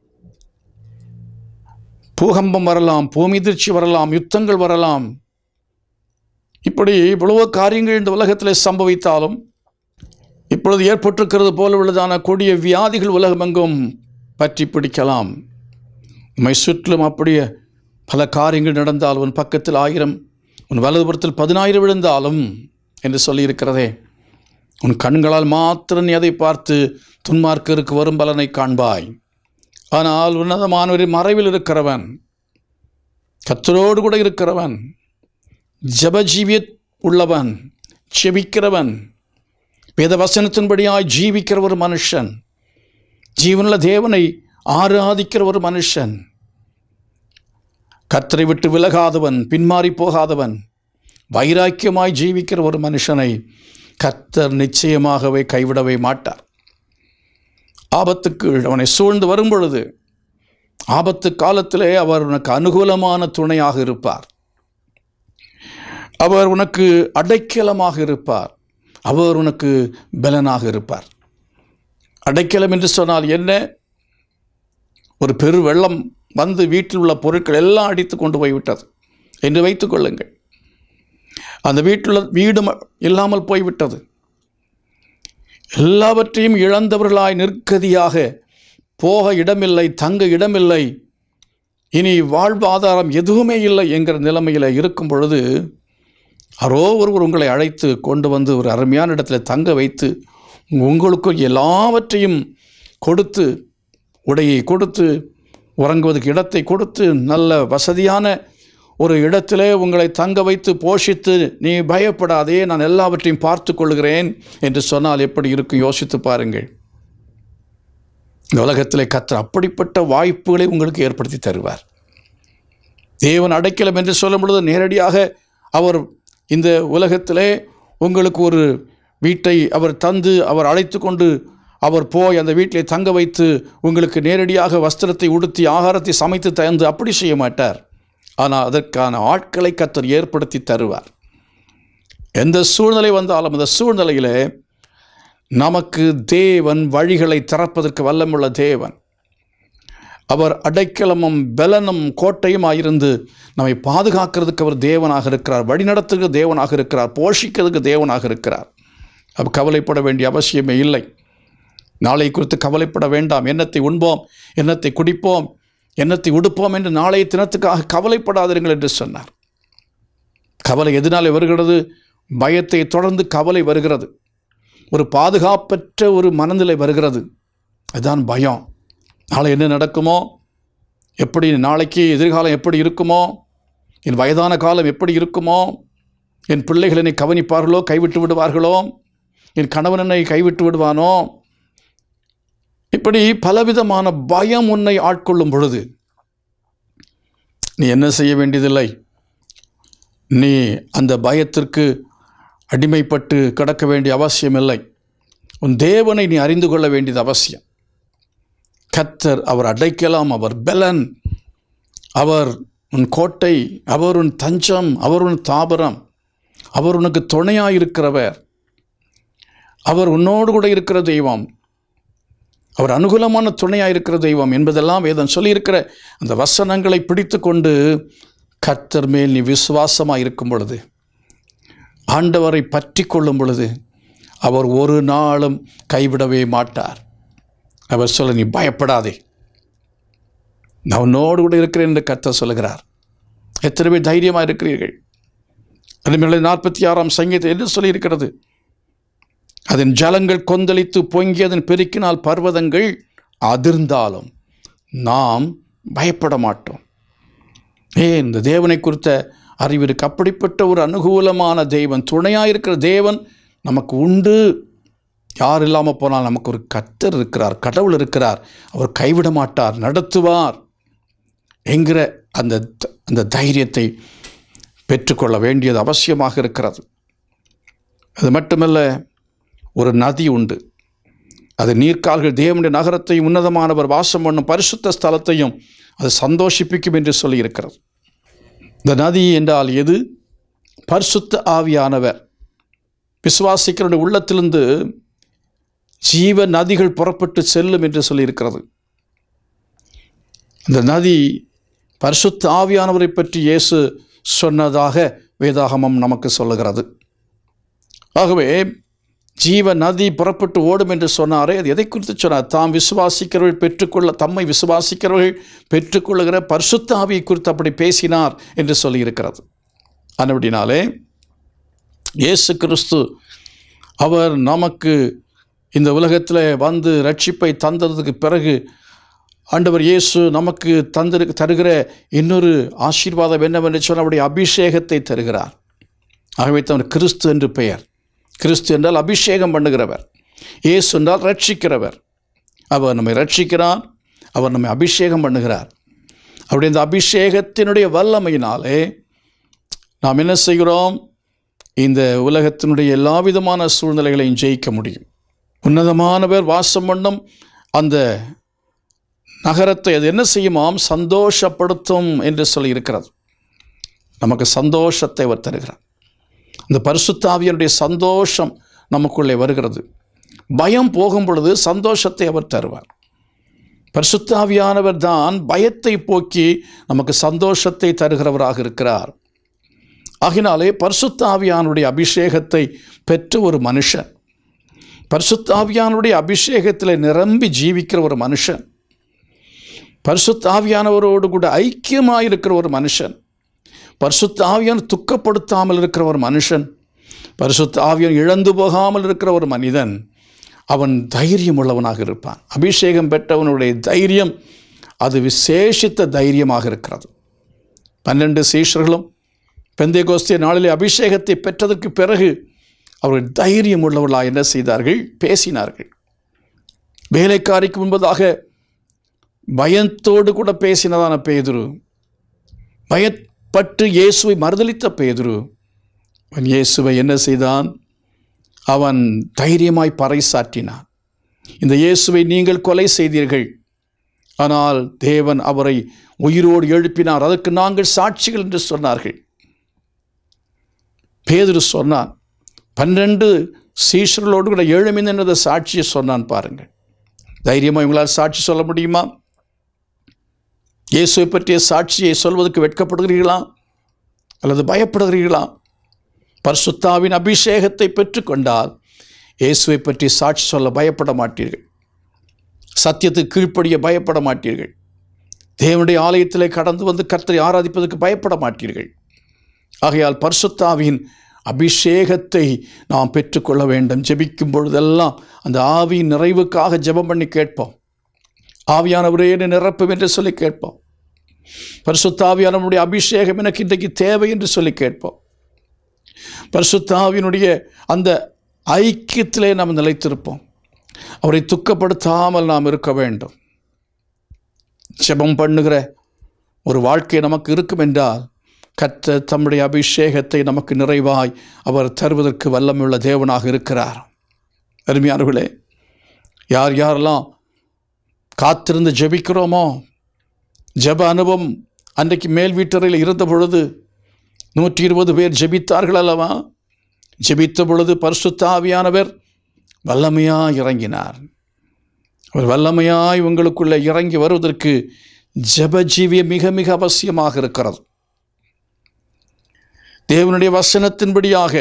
பூகம்பம் வரலாம் பூமிதிர்ச்சி வரலாம் யுத்தங்கள் வரலாம் இப்படி இவ்வளவோ காரியங்கள் இந்த உலகத்தில் சம்பவித்தாலும் இப்பொழுது ஏற்பட்டிருக்கிறது போல உள்ளதான கொடிய வியாதிகள் உலகமெங்கும் பற்றி பிடிக்கலாம் நம்மை சுற்றிலும் அப்படியே பல காரியங்கள் நடந்தால் உன் பக்கத்தில் ஆயிரம் உன் வலதுபுறத்தில் பதினாயிரம் விழுந்தாலும் என்று சொல்லியிருக்கிறதே உன் கண்களால் மாத்திரம் நீ அதை பார்த்து துன்மார்க்கருக்கு வரும் பலனை காண்பாய் ஆனால் உன்னதமானவரின் மறைவில் இருக்கிறவன் கத்தரோடு கூட இருக்கிறவன் ஜபஜீவிய உள்ளவன் செபிக்கிறவன் வேத வசனத்தின்படியாய் ஜீவிக்கிற ஒரு மனுஷன் ஜீவனுள்ள தேவனை ஆராதிக்கிற ஒரு மனுஷன் கத்தரை விட்டு விலகாதவன் பின்மாறி போகாதவன் வைராக்கியமாய் ஜீவிக்கிற ஒரு மனுஷனை கர்த்தர் நிச்சயமாகவே கைவிடவே மாட்டார் ஆபத்துக்கு அவனை சூழ்ந்து வரும் பொழுது ஆபத்து காலத்திலே அவர் உனக்கு அனுகூலமான துணையாக இருப்பார் அவர் உனக்கு அடைக்கலமாக இருப்பார் அவர் உனக்கு பலனாக இருப்பார் அடைக்கலம் என்று சொன்னால் என்ன ஒரு பெரு வெள்ளம் வந்து வீட்டில் உள்ள பொருட்கள் எல்லாம் அடித்து கொண்டு போய்விட்டது என்று வைத்துக் கொள்ளுங்கள் அந்த வீட்டில் வீடு ம- இல்லாமல் போய்விட்டது எல்லாவற்றையும் இழந்தவர்களாய் நிற்கதியாக போக இடமில்லை தங்க இடமில்லை இனி வாழ்வாதாரம் எதுவுமே இல்லை என்கிற நிலைமையில் இருக்கும் பொழுது யாரோ ஒருவர் உங்களை அழைத்து கொண்டு வந்து ஒரு அருமையான இடத்துல தங்க வைத்து உங்களுக்கு எல்லாவற்றையும் கொடுத்து உடையை கொடுத்து உறங்குவதற்கு இடத்தை கொடுத்து நல்ல வசதியான ஒரு இடத்திலே உங்களை தங்க வைத்து போஷித்து நீ பயப்படாதே நான் எல்லாவற்றையும் பார்த்து கொள்கிறேன் என்று சொன்னால் எப்படி இருக்கும் யோசித்து பாருங்கள் இந்த உலகத்திலே கத்தர் அப்படிப்பட்ட வாய்ப்புகளை உங்களுக்கு ஏற்படுத்தி தருவார் தேவன் அடைக்கலம் என்று சொல்லும் பொழுது நேரடியாக அவர் இந்த உலகத்திலே உங்களுக்கு ஒரு வீட்டை அவர் தந்து அவர் அழைத்து கொண்டு அவர் போய் அந்த வீட்டிலே தங்க வைத்து உங்களுக்கு நேரடியாக வஸ்திரத்தை உடுத்தி ஆகாரத்தை சமைத்து தந்து அப்படி செய்ய மாட்டார் ஆனால் அதற்கான ஆட்களை கத்தர் ஏற்படுத்தி தருவார் எந்த சூழ்நிலை வந்தாலும் அந்த சூழ்நிலையிலே நமக்கு தேவன் வழிகளை திறப்பதற்கு வல்லமுள்ள தேவன் அவர் அடைக்கலமும் பலனும் கோட்டையுமாயிருந்து நம்மை பாதுகாக்கிறதுக்கு அவர் தேவனாக இருக்கிறார் வழிநடத்துகிற தேவனாக இருக்கிறார் போஷிக்கிறதுக்கு தேவனாக இருக்கிறார் அப்ப கவலைப்பட வேண்டிய அவசியமே இல்லை நாளை குறித்து கவலைப்பட வேண்டாம் எண்ணத்தை உண்போம் எண்ணத்தை குடிப்போம் எண்ணத்தை உடுப்போம் என்று நாளைய தினத்துக்காக கவலைப்படாதீர்கள் என்று சொன்னார் கவலை எதனாலே வருகிறது பயத்தை தொடர்ந்து கவலை வருகிறது ஒரு பாதுகாப்பற்ற ஒரு மனநிலை வருகிறது அதுதான் பயம் நாளை என்ன நடக்குமோ எப்படி நாளைக்கு எதிர்காலம் எப்படி இருக்குமோ என் வயதான காலம் எப்படி இருக்குமோ என் பிள்ளைகள் என்னை கவனிப்பார்களோ கைவிட்டு விடுவார்களோ என் கணவன் என்னை கைவிட்டு விடுவானோ இப்படி பலவிதமான பயம் உன்னை ஆட்கொள்ளும் பொழுது நீ என்ன செய்ய வேண்டியதில்லை நீ அந்த பயத்திற்கு அடிமைப்பட்டு கிடக்க வேண்டிய அவசியமில்லை உன் தேவனை நீ அறிந்து கொள்ள வேண்டியது அவசியம் கத்தர் அவர் அடைக்கலாம் அவர் பெலன் அவர் உன் கோட்டை அவர் உன் தஞ்சம் அவர் உன் தாபரம் அவர் உனக்கு துணையாயிருக்கிறவர் அவர் உன்னோடு கூட இருக்கிற தெய்வம் அவர் அனுகூலமான துணையாயிருக்கிற தெய்வம் என்பதெல்லாம் வேதம் சொல்லியிருக்கிற அந்த வசனங்களை பிடித்து கொண்டு கர்த்தர் மேல் நீ விசுவாசமாக இருக்கும் பொழுது ஆண்டவரை பற்றி கொள்ளும் பொழுது அவர் ஒரு நாளும் கைவிடவே மாட்டார் அவர் சொல்ல நீ பயப்படாதே நான் உன்னோடு கூட இருக்கிறேன் என்று கர்த்தர் சொல்லுகிறார் எத்தனை பேர் தைரியமாக இருக்கிறீர்கள் அதுமாரி நாற்பத்தி ஆறாம் சங்கீதம் என்ன சொல்லியிருக்கிறது அதன் ஜலங்கள் கொந்தளித்து பொங்கி அதன் பெருக்கினால் பர்வதங்கள் அதிர்ந்தாலும் நாம் பயப்பட மாட்டோம் ஏ இந்த தேவனை குறித்த அறிவு இருக்கு அப்படிப்பட்ட ஒரு அனுகூலமான தெய்வன் துணையாக இருக்கிற தேவன் நமக்கு உண்டு யார் இல்லாமல் போனால் நமக்கு ஒரு கத்தர் இருக்கிறார் கடவுள் இருக்கிறார் அவர் கைவிட மாட்டார் நடத்துவார் என்கிற அந்த த- அந்த தைரியத்தை பெற்றுக்கொள்ள வேண்டியது அவசியமாக இருக்கிறது அது மட்டுமல்ல ஒரு நதி உண்டு அது நீர்க்கால்கள் தேவனுடைய நகரத்தையும் உன்னதமானவர் வாசம் பண்ணும் பரிசுத்த ஸ்தலத்தையும் அது சந்தோஷிப்பிக்கும் என்று சொல்லியிருக்கிறது இந்த நதி என்றால் எது பரிசுத்த ஆவியானவர் விசுவாசிக்கிறவருடைய உள்ளத்திலிருந்து ஜீவ நதிகள் புறப்பட்டு செல்லும் என்று சொல்லியிருக்கிறது இந்த நதி பரிசுத்த ஆவியானவரை பற்றி இயேசு சொன்னதாக வேதாகமம் நமக்கு சொல்லுகிறது ஆகவே ஜீவ நதி புறப்பட்டு ஓடும் என்று சொன்னாரே அது எதை குறித்து சொன்னார் தாம் விசுவாசிக்கிறவர்கள் பெற்றுக்கொள்ள தம்மை விசுவாசிக்கிறவர்கள் பெற்றுக்கொள்ளுகிற பரிசுத்த ஆவியை குறித்து அப்படி பேசினார் என்று சொல்லியிருக்கிறது அதுபடினாலே இயேசு கிறிஸ்து அவர் நமக்கு இந்த உலகத்தில் வந்து ரட்சிப்பை தந்ததுக்கு பிறகு ஆண்டவர் இயேசு நமக்கு தந்திரு தருகிற இன்னொரு ஆசீர்வாதம் என்னவென்று சொன்ன அவருடைய அபிஷேகத்தை தருகிறார் ஆகவே தான் கிறிஸ்து என்று பெயர் கிறிஸ்து என்றால் அபிஷேகம் பண்ணுகிறவர் இயேசு என்றால் ரட்சிக்கிறவர் அவர் நம்மை ரட்சிக்கிறார் அவர் நம்மை அபிஷேகம் பண்ணுகிறார் அவருடைய இந்த அபிஷேகத்தினுடைய வல்லமையினாலே நாம் என்ன செய்கிறோம் இந்த உலகத்தினுடைய எல்லா விதமான சூழ்நிலைகளையும் ஜெயிக்க முடியும் உன்னதமானவர் வாசம் பண்ணும் அந்த நகரத்தை அது என்ன செய்யுமாம் சந்தோஷப்படுத்தும் என்று சொல்லி இருக்கிறது நமக்கு சந்தோஷத்தை அவர் தருகிறார் இந்த பரிசுத்தாவியனுடைய சந்தோஷம் நமக்குள்ளே வருகிறது பயம் போகும் பொழுது சந்தோஷத்தை அவர் தருவார் பரிசுத்தாவியானவர் தான் பயத்தை போக்கி நமக்கு சந்தோஷத்தை தருகிறவராக இருக்கிறார் ஆகினாலே பரிசுத்தாவியானுடைய அபிஷேகத்தை பெற்ற ஒரு மனுஷன் பரிசுத்தாவியானுடைய அபிஷேகத்தில் நிரம்பி ஜீவிக்கிற ஒரு மனுஷன் பரிசுத்தாவியானவரோடு கூட ஐக்கியமாக இருக்கிற ஒரு மனுஷன் பரிசுத்த ஆவியான் துக்கப்படுத்தாமல் இருக்கிற ஒரு மனுஷன் பரிசுத்த ஆவியான் இழந்து போகாமல் இருக்கிற ஒரு மனிதன் அவன் தைரியம் உள்ளவனாக இருப்பான் அபிஷேகம் பெற்றவனுடைய தைரியம் அது விசேஷித்த தைரியமாக இருக்கிறது பன்னெண்டு சீஷர்களும் பெந்தை கோஸ்திய நாளிலே அபிஷேகத்தை பெற்றதற்கு பிறகு அவர்கள் தைரியம் உள்ளவர்களாக என்ன செய்தார்கள் பேசினார்கள் வேலைக்காரிக்கு முன்பதாக பயத்தோடு கூட பேசினதான பேதுரு பயப்பட்டு இயேசுவை மறுதலித்த பேதுரு அவன் இயேசுவை என்ன செய்தான் அவன் தைரியமாய் பறைசாற்றினான் இந்த இயேசுவை நீங்கள் கொலை செய்தீர்கள் ஆனால் தேவன் அவரை உயிரோடு எழுப்பினார் அதற்கு நாங்கள் சாட்சிகள் என்று சொன்னார்கள் பேதுரு சொன்னான் பன்னெண்டு சீஷர்களோடு கூட எழுமின் என்ற சாட்சியை சொன்னான் பாருங்கள் தைரியமாக உங்களால் சாட்சி சொல்ல முடியுமா இயேசுவை பற்றிய சாட்சியை சொல்வதற்கு வெட்கப்படுகிறீர்களா அல்லது பயப்படுகிறீர்களா பரிசுத்தாவின் அபிஷேகத்தை பெற்றுக்கொண்டால் இயேசுவை பற்றி சாட்சி சொல்ல பயப்பட மாட்டீர்கள் சத்தியத்துக்கு கீழ்ப்படிய பயப்பட மாட்டீர்கள் தேவனுடைய ஆலயத்திலே கடந்து வந்து கர்த்தரை ஆராதிப்பதற்கு பயப்பட மாட்டீர்கள் ஆகையால் பரிசுத்தாவின் அபிஷேகத்தை நாம் பெற்றுக்கொள்ள வேண்டும் ஜெபிக்கும் பொழுதெல்லாம் அந்த ஆவியின் நிறைவுக்காக ஜெபம் பண்ணி கேட்போம் ஆவியானவரே என்னை நிரப்பும் என்று சொல்லி கேட்போம் பரிசுத்தாவியானவருடைய அபிஷேகம் எனக்கு இன்றைக்கு தேவை என்று சொல்லி கேட்போம் பரிசுத்தாவினுடைய அந்த ஐக்கியத்திலே நாம் நிலைத்திருப்போம் அவரை துக்கப்படுத்தாமல் நாம் இருக்க வேண்டும் ஜெபம் பண்ணுகிற ஒரு வாழ்க்கை நமக்கு இருக்கும் என்றால் கத்த தம்முடைய அபிஷேகத்தை நமக்கு நிறைவாய் அவர் தருவதற்கு வல்லமையுள்ள தேவனாக இருக்கிறார் அருமையானவர்களே யார் யாரெல்லாம் காத்திருந்து ஜெபிக்கிறோமோ ஜெப அனுபவம் அன்றைக்கு மேல் வீட்டறையில் இருந்த பொழுது நூற்றி இருபது பேர் ஜெபித்தார்கள் அல்லவா ஜெபித்த பொழுது பரிசுத்த ஆவியானவர் வல்லமையாய் இறங்கினார் அவர் வல்லமையாய் உங்களுக்குள்ளே இறங்கி வருவதற்கு ஜெப ஜீவியம் மிக மிக அவசியமாக இருக்கிறது தேவனுடைய வசனத்தின்படியாக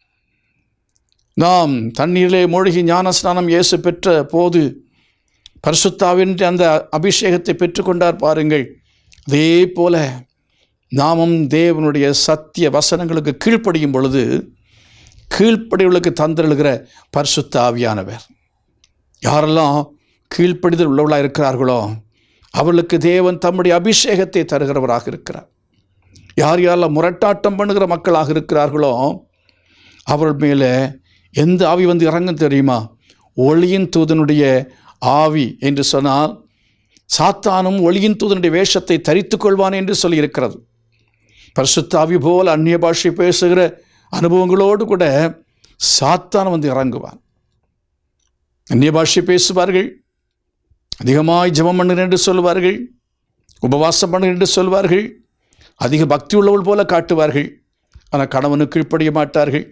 நாம் தண்ணீரிலே மூழ்கி ஞானஸ்நானம் இயேசு பெற்ற போது பரிசுத்தாவின் அந்த அபிஷேகத்தை பெற்றுக்கொண்டார் பாருங்கள் அதே போல நாமும் தேவனுடைய சத்திய வசனங்களுக்கு கீழ்ப்படியும் பொழுது கீழ்ப்படிவுகளுக்கு தந்திருகிற பரிசுத்த ஆவியானவர் யாரெல்லாம் கீழ்ப்படிதல் உள்ளவர்களாக இருக்கிறார்களோ அவர்களுக்கு தேவன் தம்முடைய அபிஷேகத்தை தருகிறவராக இருக்கிறார் யார் யாரெல்லாம் முரட்டாட்டம் பண்ணுகிற மக்களாக இருக்கிறார்களோ அவர்கள் மேலே எந்த ஆவி வந்து இறங்கும் தெரியுமா ஒளியின் தூதனுடைய ஆவி என்று சொன்னால் சாத்தானும் ஒளியின் தூதனுடைய வேஷத்தை தரித்து கொள்வான் என்று சொல்லியிருக்கிறது பரிசுத்த ஆவி போல் அந்நிய பாஷை பேசுகிற அனுபவங்களோடு கூட சாத்தான் வந்து இறங்குவான் அந்நிய பாஷை பேசுவார்கள் அதிகமாய் ஜெபம் பண்ணுகிறேன் என்று சொல்வார்கள் உபவாசம் பண்ணுகிறேன் என்று சொல்வார்கள் அதிக பக்தி உள்ளவள் போல காட்டுவார்கள் ஆனால் கணவனுக்கு கீழ்ப்படிய மாட்டார்கள்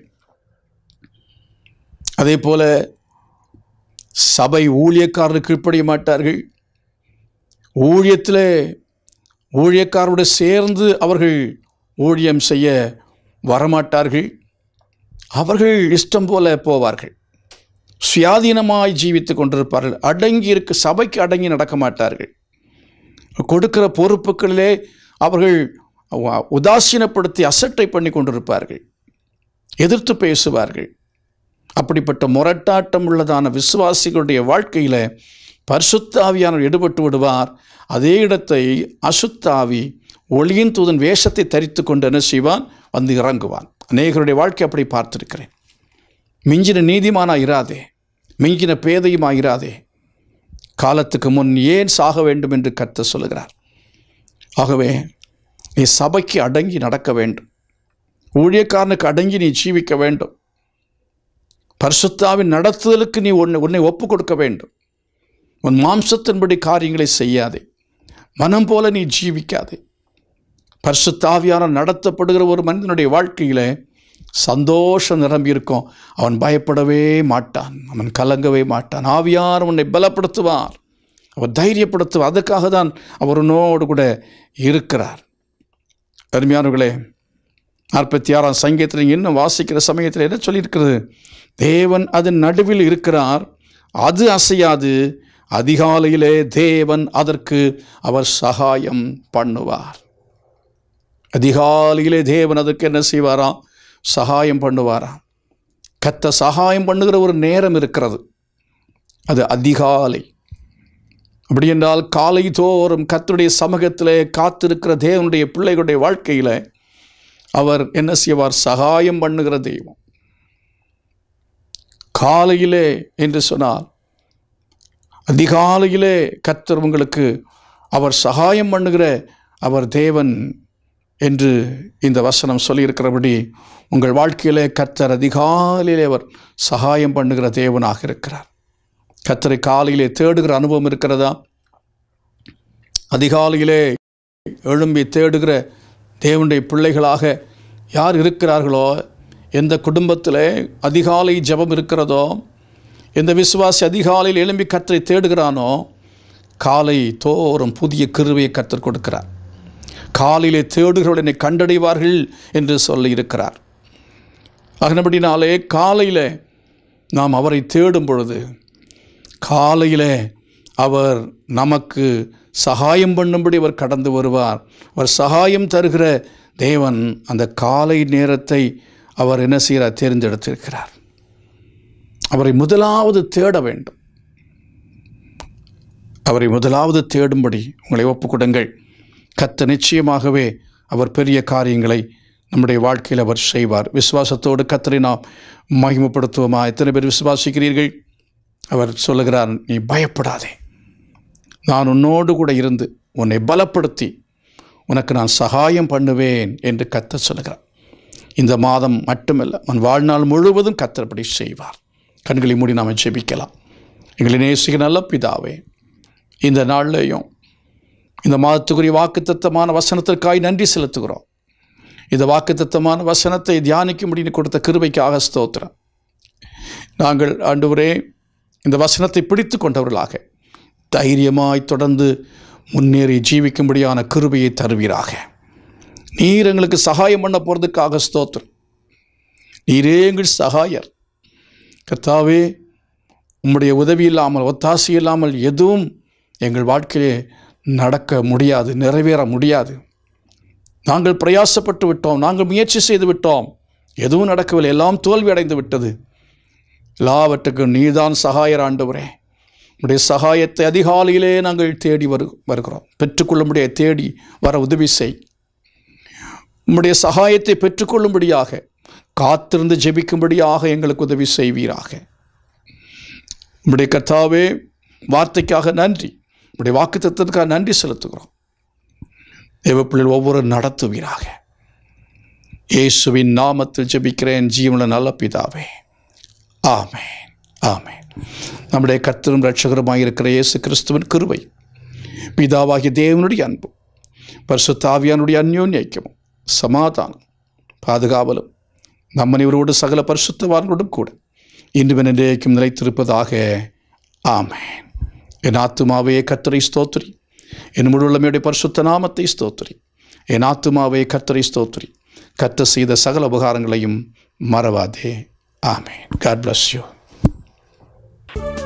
அதே போல சபை ஊழியக்காரருக்கு கீழ்ப்படிய மாட்டார்கள் ஊழியத்தில் ஊழியக்காரோடு சேர்ந்து அவர்கள் ஊழியம் செய்ய வரமாட்டார்கள் அவர்கள் இஷ்டம் போல போவார்கள் சுயாதீனமாய் ஜீவித்து கொண்டிருப்பார்கள் அடங்கி இருக்க சபைக்கு அடங்கி நடக்க மாட்டார்கள் கொடுக்கிற பொறுப்புகளிலே அவர்கள் உதாசீனப்படுத்தி அசட்டை பண்ணி கொண்டிருப்பார்கள் எதிர்த்து பேசுவார்கள் அப்படிப்பட்ட முரட்டாட்டம் உள்ளதான விசுவாசிகளுடைய வாழ்க்கையில் பரிசுத்தாவியானவர் எடுபட்டு விடுவார் அதே இடத்தை அசுத்தாவி ஒளியின் தூதன் வேஷத்தை தரித்து கொண்டு என்ன செய்வான் வந்து இறங்குவான் அநேகருடைய வாழ்க்கை அப்படி பார்த்துருக்கிறேன் மிஞ்சின நீதிமானா இராதே மிஞ்சின பேதையுமா இராதே காலத்துக்கு முன் ஏன் சாக வேண்டும் என்று கத்த சொல்லுகிறார் ஆகவே நீ சபைக்கு அடங்கி நடக்க வேண்டும் ஊழியக்காரனுக்கு அடங்கி நீ ஜீவிக்க வேண்டும் பரிசுத்தாவின் நடத்துதலுக்கு நீ உன்னை உன்னை ஒப்பு கொடுக்க வேண்டும் உன் மாம்சத்தின்படி காரியங்களை செய்யாதே மனம் போல நீ ஜீவிக்காதே பரிசுத்தாவியான நடத்தப்படுகிற ஒரு மனிதனுடைய வாழ்க்கையில் சந்தோஷம் நிரம்பி இருக்கும் அவன் பயப்படவே மாட்டான் அவன் கலங்கவே மாட்டான் ஆவியார் உன்னை பலப்படுத்துவார் அவர் தைரியப்படுத்துவார் அதுக்காக தான் அவர் உன்னோடு கூட இருக்கிறார் அருமையானவர்களே நாற்பத்தி ஆறாம் சங்கீதத்தில் இன்னும் வாசிக்கிற சமயத்தில் என்ன சொல்லியிருக்கிறது தேவன் அதன் நடுவில் இருக்கிறார் அது அசையாது அதிகாலையிலே தேவன் அதற்கு அவர் சகாயம் பண்ணுவார் அதிகாலையிலே தேவன் அதற்கு என்ன செய்வாராம் சகாயம் பண்ணுவாராம் கத்த சகாயம் பண்ணுகிற ஒரு நேரம் இருக்கிறது அது அதிகாலை அப்படி என்றால் காலை தோறும் கத்தருடைய சமூகத்திலே காத்திருக்கிற தேவனுடைய பிள்ளைகளுடைய வாழ்க்கையில் அவர் என்ன செய்வார் சகாயம் பண்ணுகிற தெய்வம் காலையிலே என்று சொன்னால் அதிகாலையிலே கத்தர் உங்களுக்கு அவர் சகாயம் பண்ணுகிற அவர் தேவன் என்று இந்த வசனம் சொல்லியிருக்கிறபடி உங்கள் வாழ்க்கையிலே கத்தர் அதிகாலையிலே அவர் சகாயம் பண்ணுகிற தேவனாக இருக்கிறார் கத்தரை காலையிலே தேடுகிற அனுபவம் இருக்கிறதா அதிகாலையிலே எழும்பி தேடுகிற தேவனுடைய பிள்ளைகளாக யார் இருக்கிறார்களோ எந்த குடும்பத்தில் அதிகாலை ஜெபம் இருக்கிறதோ எந்த விசுவாசி அதிகாலையில் எழும்பி கத்தரை தேடுகிறானோ காலை தோறும் புதிய கிருவையை கத்தர் கொடுக்கிறார் காலையிலே தேடுகிறவர்கள் என்னை கண்டடைவார்கள் என்று சொல்லி இருக்கிறார் ஆகினபடினாலே காலையில் நாம் அவரை தேடும் பொழுது காலையிலே அவர் நமக்கு சகாயம் பண்ணும்படி அவர் கடந்து வருவார் அவர் சகாயம் தருகிற தேவன் அந்த காலை நேரத்தை அவர் என்ன செய்கிறார் தேர்ந்தெடுத்திருக்கிறார் அவரை முதலாவது தேட வேண்டும் அவரை முதலாவது தேடும்படி உங்களை ஒப்புக்கொடுங்கள் கத்த நிச்சயமாகவே அவர் பெரிய காரியங்களை நம்முடைய வாழ்க்கையில் அவர் செய்வார் விசுவாசத்தோடு கத்தரை நாம் மகிமைப்படுத்துவோமா எத்தனை பேர் விசுவாசிக்கிறீர்கள் அவர் சொல்லுகிறார் நீ பயப்படாதே நான் உன்னோடு கூட இருந்து உன்னை பலப்படுத்தி உனக்கு நான் சகாயம் பண்ணுவேன் என்று கத்த சொல்லுகிறார் இந்த மாதம் மட்டுமல்ல உன் வாழ்நாள் முழுவதும் கத்தரப்படி செய்வார் கண்களை மூடி நாம் ஜெபிக்கலாம் எங்களை நேசிக்க நல்ல பிதாவே இந்த நாள்லேயும் இந்த மாதத்துக்குரிய வாக்குத்தத்தமான வசனத்திற்காய் நன்றி செலுத்துகிறோம் இந்த வாக்குத்தத்தமான வசனத்தை தியானிக்க முடியும் கொடுத்த கிருபைக்காக ஸ்தோத்திரம் நாங்கள் ஆண்டவரே இந்த வசனத்தை பிடித்து கொண்டவர்களாக தைரியமாய் தொடர்ந்து முன்னேறி ஜீவிக்கும்படியான கிருபையை தருவீராக நீர் எங்களுக்கு சகாயம் பண்ண போகிறதுக்காக ஸ்தோத்திரம் நீரே எங்கள் சகாயர் கர்த்தாவே உம்முடைய உதவி இல்லாமல் ஒத்தாசை இல்லாமல் எதுவும் எங்கள் வாழ்க்கையிலே நடக்க முடியாது நிறைவேற முடியாது நாங்கள் பிரயாசப்பட்டு விட்டோம் நாங்கள் முயற்சி செய்து விட்டோம் எதுவும் நடக்கவில்லை எல்லாம் தோல்வி அடைந்து விட்டது எல்லாவற்றுக்கும் நீதான் சகாயர் ஆண்டவரே உடைய சகாயத்தை அதிகாலையிலே நாங்கள் தேடி வரு வருகிறோம் பெற்றுக்கொள்ளும்படிய தேடி வர உதவி செய் உம்முடைய சகாயத்தை பெற்றுக்கொள்ளும்படியாக காத்திருந்து ஜெபிக்கும்படியாக எங்களுக்கு உதவி செய்வீராக உம்முடைய கர்த்தாவே வார்த்தைக்காக நன்றி உம்முடைய வாக்குத்தத்தத்துக்காக நன்றி செலுத்துகிறோம் தேவப்பிள்ளைகள் ஒவ்வொரு நடத்துவீராக இயேசுவின் நாமத்தில் ஜெபிக்கிறேன் ஜீவன நல்ல பிதாவே ஆமென் ஆமென் நம்முடைய கர்த்தரும் ரட்சகருமாய் இருக்கிற இயேசு கிறிஸ்துவின் கிருபை பிதாவாகிய தேவனுடைய அன்பு பரிசுத்தாவியானுடைய அந்யோன்ய ஐக்கியமும் சமாதானம் பாதுகாவலும் நம்மனைவரோடு சகல பரிசுத்தவான்களோடும் கூட இன்று நிலைக்கும் நிலைத்திருப்பதாக ஆமென் என் ஆத்துமாவே கத்தரை ஸ்தோத்திரி என் முழுள்ளமையுடைய பரிசுத்த நாமத்தை ஸ்தோத்திரி என் ஆத்துமாவே கத்தரை ஸ்தோத்திரி கத்த செய்த சகல உபகாரங்களையும் மறவாதே ஆமென் காட் bless you